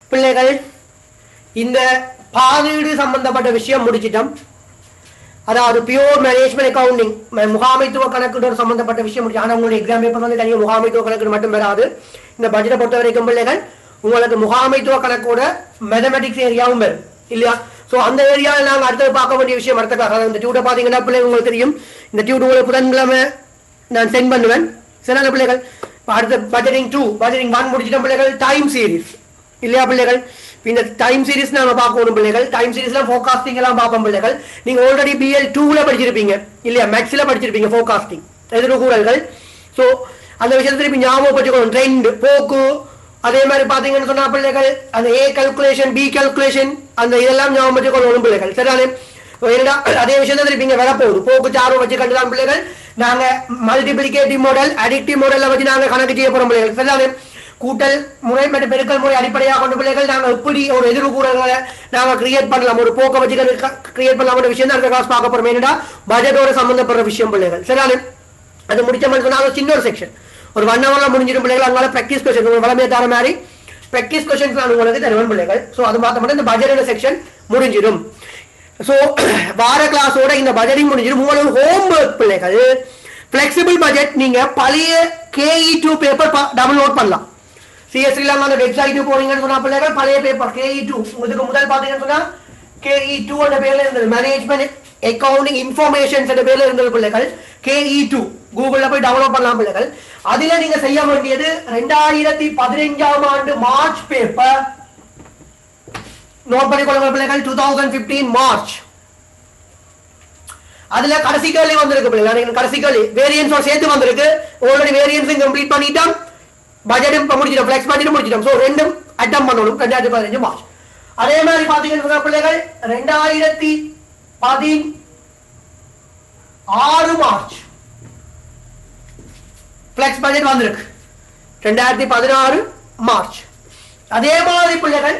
பிள்ளைகள் இந்த பாதீடு சம்பந்தப்பட்ட விஷயம் முடிச்சிட்டோம் அதாவது பியூர் மேனேஜ்மெண்ட் அக்கவுண்டிங் முகாமைத்துவ கணக்குடன் சம்பந்தப்பட்ட விஷயம் முடிச்சு ஆனால் உங்களுடைய எக்ஸாம் பேப்பர் வந்து தனியாக முகாமைத்துவ கணக்கு மட்டும் வராது இந்த பட்ஜெட்டை பொறுத்த வரைக்கும் பிள்ளைகள் உங்களுக்கு முகாமைத்துவ கணக்கோட மேத்தமெட்டிக்ஸ் ஏரியாவும் வரும் இல்லையா ஸோ அந்த ஏரியாவில் நாங்கள் அடுத்தது பார்க்க வேண்டிய விஷயம் அடுத்த class. அதாவது இந்த டியூட்டை பார்த்தீங்கன்னா பிள்ளைங்க உங்களுக்கு தெரியும் இந்த டியூட் உங்களுக்கு புதன்கிழமை நான் சென்ட் பண்ணுவேன் சில பிள்ளைகள் இப்ப அடுத்த பட்ஜெட்டிங் டூ பட்ஜெட்டிங் ஒன் முடிச்சிட்ட பிள்ளைகள் டைம் சீரிஸ் இல்லையா பிள்ளைகள் இப்ப இந்த டைம் சீரிஸ் நாம பார்க்கணும் பிள்ளைகள் டைம் சீரிஸ்ல ஃபோகாஸ்டிங் எல்லாம் பார்ப்போம் பிள்ளைகள் நீங்க ஆல்ரெடி பிஎல் டூல படிச்சிருப்பீங்க இல்லையா மேக்ஸ்ல படிச்சிருப்பீங்க ஃபோகாஸ்டிங் எதிர்கூறல்கள் ஸோ அந்த விஷயத்தை திருப்பி ஞாபகப்படுத்திக்கணும் ட்ரெண்ட் போக்கு அதே மாதிரி பாத்தீங்கன்னு சொன்னா பிள்ளைகள் அந்த ஏ கல்குலேஷன் பி கல்குலேஷன் அந்த இதெல்லாம் ஞாபகம் வச்சுக்கொள்ளணும் பிள்ளைகள் சரிதானே என்னடா அதே விஷயத்தை திருப்பி இங்க வரப்போகுது போக்கு சார்பு வச்சு கண்டுதான் பிள்ளைகள் நாங்க மல்டிபிளிகேட்டிவ் மாடல் அடிக்டிவ் மாடல்ல வச்சு நாங்க கணக்கு செய்ய போறோம் பிள்ளைகள் சரிதானே கூட்டல் முறை மற்றும் பெருக்கல் முறை அடிப்படையாக கொண்ட பிள்ளைகள் நாங்க எப்படி ஒரு எதிர்கூறல்களை நாங்க கிரியேட் பண்ணலாம் ஒரு போக்க வச்சு கிரியேட் பண்ணலாம் விஷயம் தான் அடுத்த கிளாஸ் பார்க்க போறோம் என்னடா பட்ஜெட்டோட சம்பந்தப்படுற விஷயம் பிள்ளைகள் சரிதானே அது முடிச்ச மாதிரி சொன்னா அது சின்ன ஒரு செக்ஷன் ஒரு ஒன் ஹவர்ல முடிஞ்சிடும் பிள்ளைகள் அங்கால ப்ராக்டிஸ் கொஸ்டின் உங்களுக்கு வளமையை தர மாதிரி ப்ராக்டிஸ் கொஸ்டின்ஸ் நான் உங்களுக்கு தருவேன் பிள்ளைகள் ஸோ அது மாத்த மட்டும் இந்த பட்ஜெட் செக்ஷன் முடிஞ்சிடும் ஸோ வார கிளாஸோட இந்த பட்ஜெட்டிங் முடிஞ்சிடும் உங்களுக்கு ஹோம்ஒர்க் பிள்ளைகள் ஃபிளெக்சிபிள் பட்ஜெட் நீங்க பழைய கேஇ டூ பேப்பர் டவுன்லோட் பண்ணலாம் சிஎஸ்சி இல்லாம அந்த வெப்சைட்டு போனீங்கன்னு சொன்னா பிள்ளைகள் பழைய பேப்பர் கேஇ டூ இதுக்கு முதல் பாத்தீங்கன்னு சொன்னா கேஇ டூ என்ற பேர்ல இருந்தது மேனேஜ்மெண்ட் அக்கவுண்டிங் இன்ஃபர்மேஷன்ஸ் என்ற பேர்ல இருந்தது பிள்ளைகள் கேஇ டூ கூகுள்ல போய் டவுன்லோட் பண்ணலாம் பிள்ளைகள் அதுல நீங்க செய்ய வேண்டியது ரெண்டாயிரத்தி பதினைஞ்சாம் ஆண்டு மார்ச் பேப்பர் நோட் பண்ணிக்கொள்ளுங்க பிள்ளைகள் டூ தௌசண்ட் பிப்டீன் மார்ச் அதுல கடைசி கேள்வி வந்திருக்கு பிள்ளைகள் எனக்கு கடைசி கேள்வி வேரியன்ஸோட சேர்த்து வந்திருக்கு ஆல்ரெடி வேரியன்ஸும் கம்ப்ளீட் பண்ணிட்டோம் பட்ஜெட்டும் இப்ப முடிச்சிட்டோம் ஃபிளெக்ஸ் பட்ஜெட்டும் முடிச்சிட்டோம் ஸோ ரெண்டும் அட்டம் பண்ணணும் ரெண்டாயிரத்தி பதினஞ்சு மார்ச் அதே மாதிரி பாத்தீங்கன்னா பிள்ளைகள் ரெண்டாயிரத்தி பதி ஆறு மார்ச் ஃபிளெக்ஸ் பட்ஜெட் வந்திருக்கு ரெண்டாயிரத்தி பதினாறு மார்ச் அதே மாதிரி பிள்ளைகள்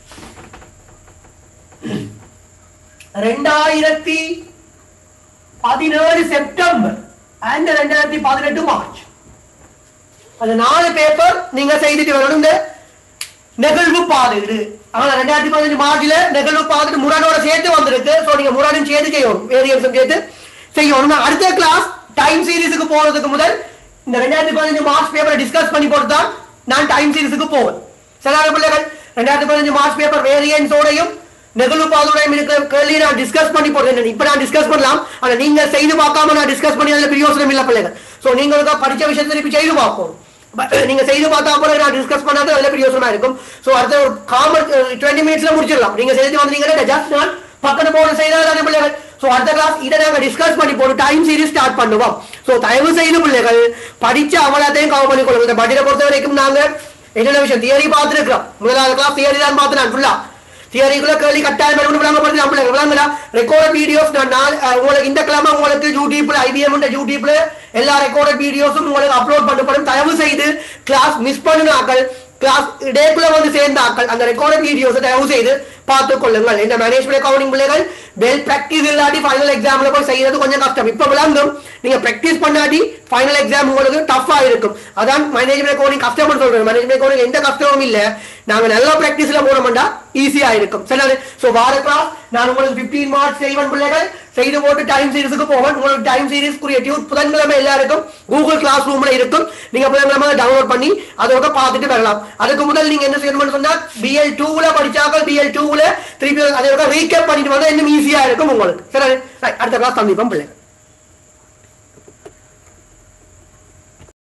ரெண்டாயிரத்தி பதினேழு செப்டம்பர் அண்ட் ரெண்டாயிரத்தி பதினெட்டு மார்ச் அந்த நாலு பேப்பர் நீங்க செய்துட்டு வரணும் இந்த நெகழ்வு பாதுகாடு ஆனா ரெண்டாயிரத்தி பதினஞ்சு மார்ச்ல நெகழ்வு பாதுகாடு முரடோட சேர்த்து வந்திருக்கு சோ நீங்க முரடும் சேர்த்து செய்யணும் வேரியன்ஸும் சேர்த்து செய்யணும் நான் அடுத்த கிளாஸ் டைம் சீரிஸுக்கு போறதுக்கு முதல் இந்த ரெண்டாயிரத்தி பதினஞ்சு மார்ச் பேப்பரை டிஸ்கஸ் பண்ணி போட்டு தான் நான் டைம் சீரிஸுக்கு போவேன் சில பிள்ளைகள் ரெண்டாயிரத்தி பதினஞ்சு மார்ச் பேப்பர் வேரியன்ஸோடையும் நெகழ்வு பாதுகாடையும் இருக்கிற கேள்வி நான் டிஸ்கஸ் பண்ணி போடுறேன் இப்ப நான் டிஸ்கஸ் பண்ணலாம் ஆனா நீங்க செய்து பார்க்காம நான் டிஸ்கஸ் பண்ணி அதுல பிரயோசனம் இல்ல பிள்ளைகள் சோ நீங்க ஒருக்கா படிச்ச விஷயத்தை திருப்பி செய்து பார்ப்போம் But நீங்க செய்து பார்த்தா போல நான் டிஸ்கஸ் பண்ணாத அதுல பிரயோசனமா இருக்கும் சோ அடுத்த ஒரு காமன் டுவெண்ட்டி மினிட்ஸ்ல முடிச்சிடலாம் நீங்க செய்து வந்தீங்கன்னா ஜஸ்ட் நான் பக்கத்து போர்டு செய்தால் தானே பிள்ளைகள் சோ அடுத்த கிளாஸ் இதை நாங்க டிஸ்கஸ் பண்ணி போட்டு டைம் சீரிஸ் ஸ்டார்ட் பண்ணுவோம் சோ தயவு செய்து பிள்ளைகள் படிச்ச அவலத்தையும் கவர் பண்ணி கொள்ளுங்க இந்த பட்ஜெட்டை பொறுத்த வரைக்கும் நாங்க என்னென்ன விஷயம் தியரி பார்த்துருக்கோம் முதலாவது கிளாஸ் தியரி தான் பார்த்து நான் ஃபுல்லா தியரிக்குள்ள கேள்வி கட்டாயம் வரணும் விளங்க படுத்து நம்மள விளங்கல ரெக்கார்ட் வீடியோஸ் நான் நாள் அஹ், உங்களுக்கு இந்த கிழமை உங்களுக்கு யூடியூப்ல ஐபிஎம் யூடியூப்ல எல்லா ரெக்கார்ட் வீடியோஸும் உங்களுக்கு அப்லோட் பண்ணப்படும் தயவு செய்து கிளாஸ் மிஸ் பண்ணினாக்கள் கிளாஸ் டேக்குள்ள வந்து சேர்ந்த ஆக்கள் அந்த ரெக்கார்ட் வீடியோஸ் தயவு செய்து பார்த்துக் கொள்ளுங்கள் இந்த மேனேஜ்மெண்ட் அக்கவுண்டிங் பிள்ளைகள் வெல் பிராக்டிஸ் இல்லாட்டி ஃபைனல் எக்ஸாம்ல போய் செய்யறது கொஞ்சம் கஷ்டம் இப்ப விளங்கும் நீங்க பிராக்டிஸ் பண்ணாட்டி ஃபைனல் எக்ஸாம் உங்களுக்கு டஃபா இருக்கும் அதான் மேனேஜ்மெண்ட் அக்கவுண்டிங் கஷ்டம்னு சொல்றேன் மேனேஜ்மெண்ட் அக்கவுண்டிங் எந்த கஷ்டமும் இல்ல நாங்க நல்ல பிராக்டிஸ்ல போனோம்டா ஈஸியா இருக்கும் சரி சோ வார கிளாஸ் நான் உங்களுக்கு 15 மார்க்ஸ் செய்வன் பிள்ளைகள் செய்து போட்டு டைம் சீரிஸுக்கு போவேன் உங்களுக்கு டைம் சீரிஸ் குறிய டியூட் புதன்கிழமை எல்லாருக்கும் கூகுள் கிளாஸ் ரூம்ல இருக்கும் நீங்க புதன்கிழமை டவுன்லோட் பண்ணி அதோட பார்த்துட்டு வரலாம் அதுக்கு முதல் நீங்க என்ன செய்யணும்னு சொன்னா பிஎல் டூல படிச்சாக்க பிஎல் டூல திருப்பி அதோட ரீகேப் பண்ணிட்டு வந்தா இன்னும் ஈஸியா இருக்கும் உங்களுக்கு சரி right. அடுத்த கிளாஸ் சந்திப்போம் பிள்ளைகள்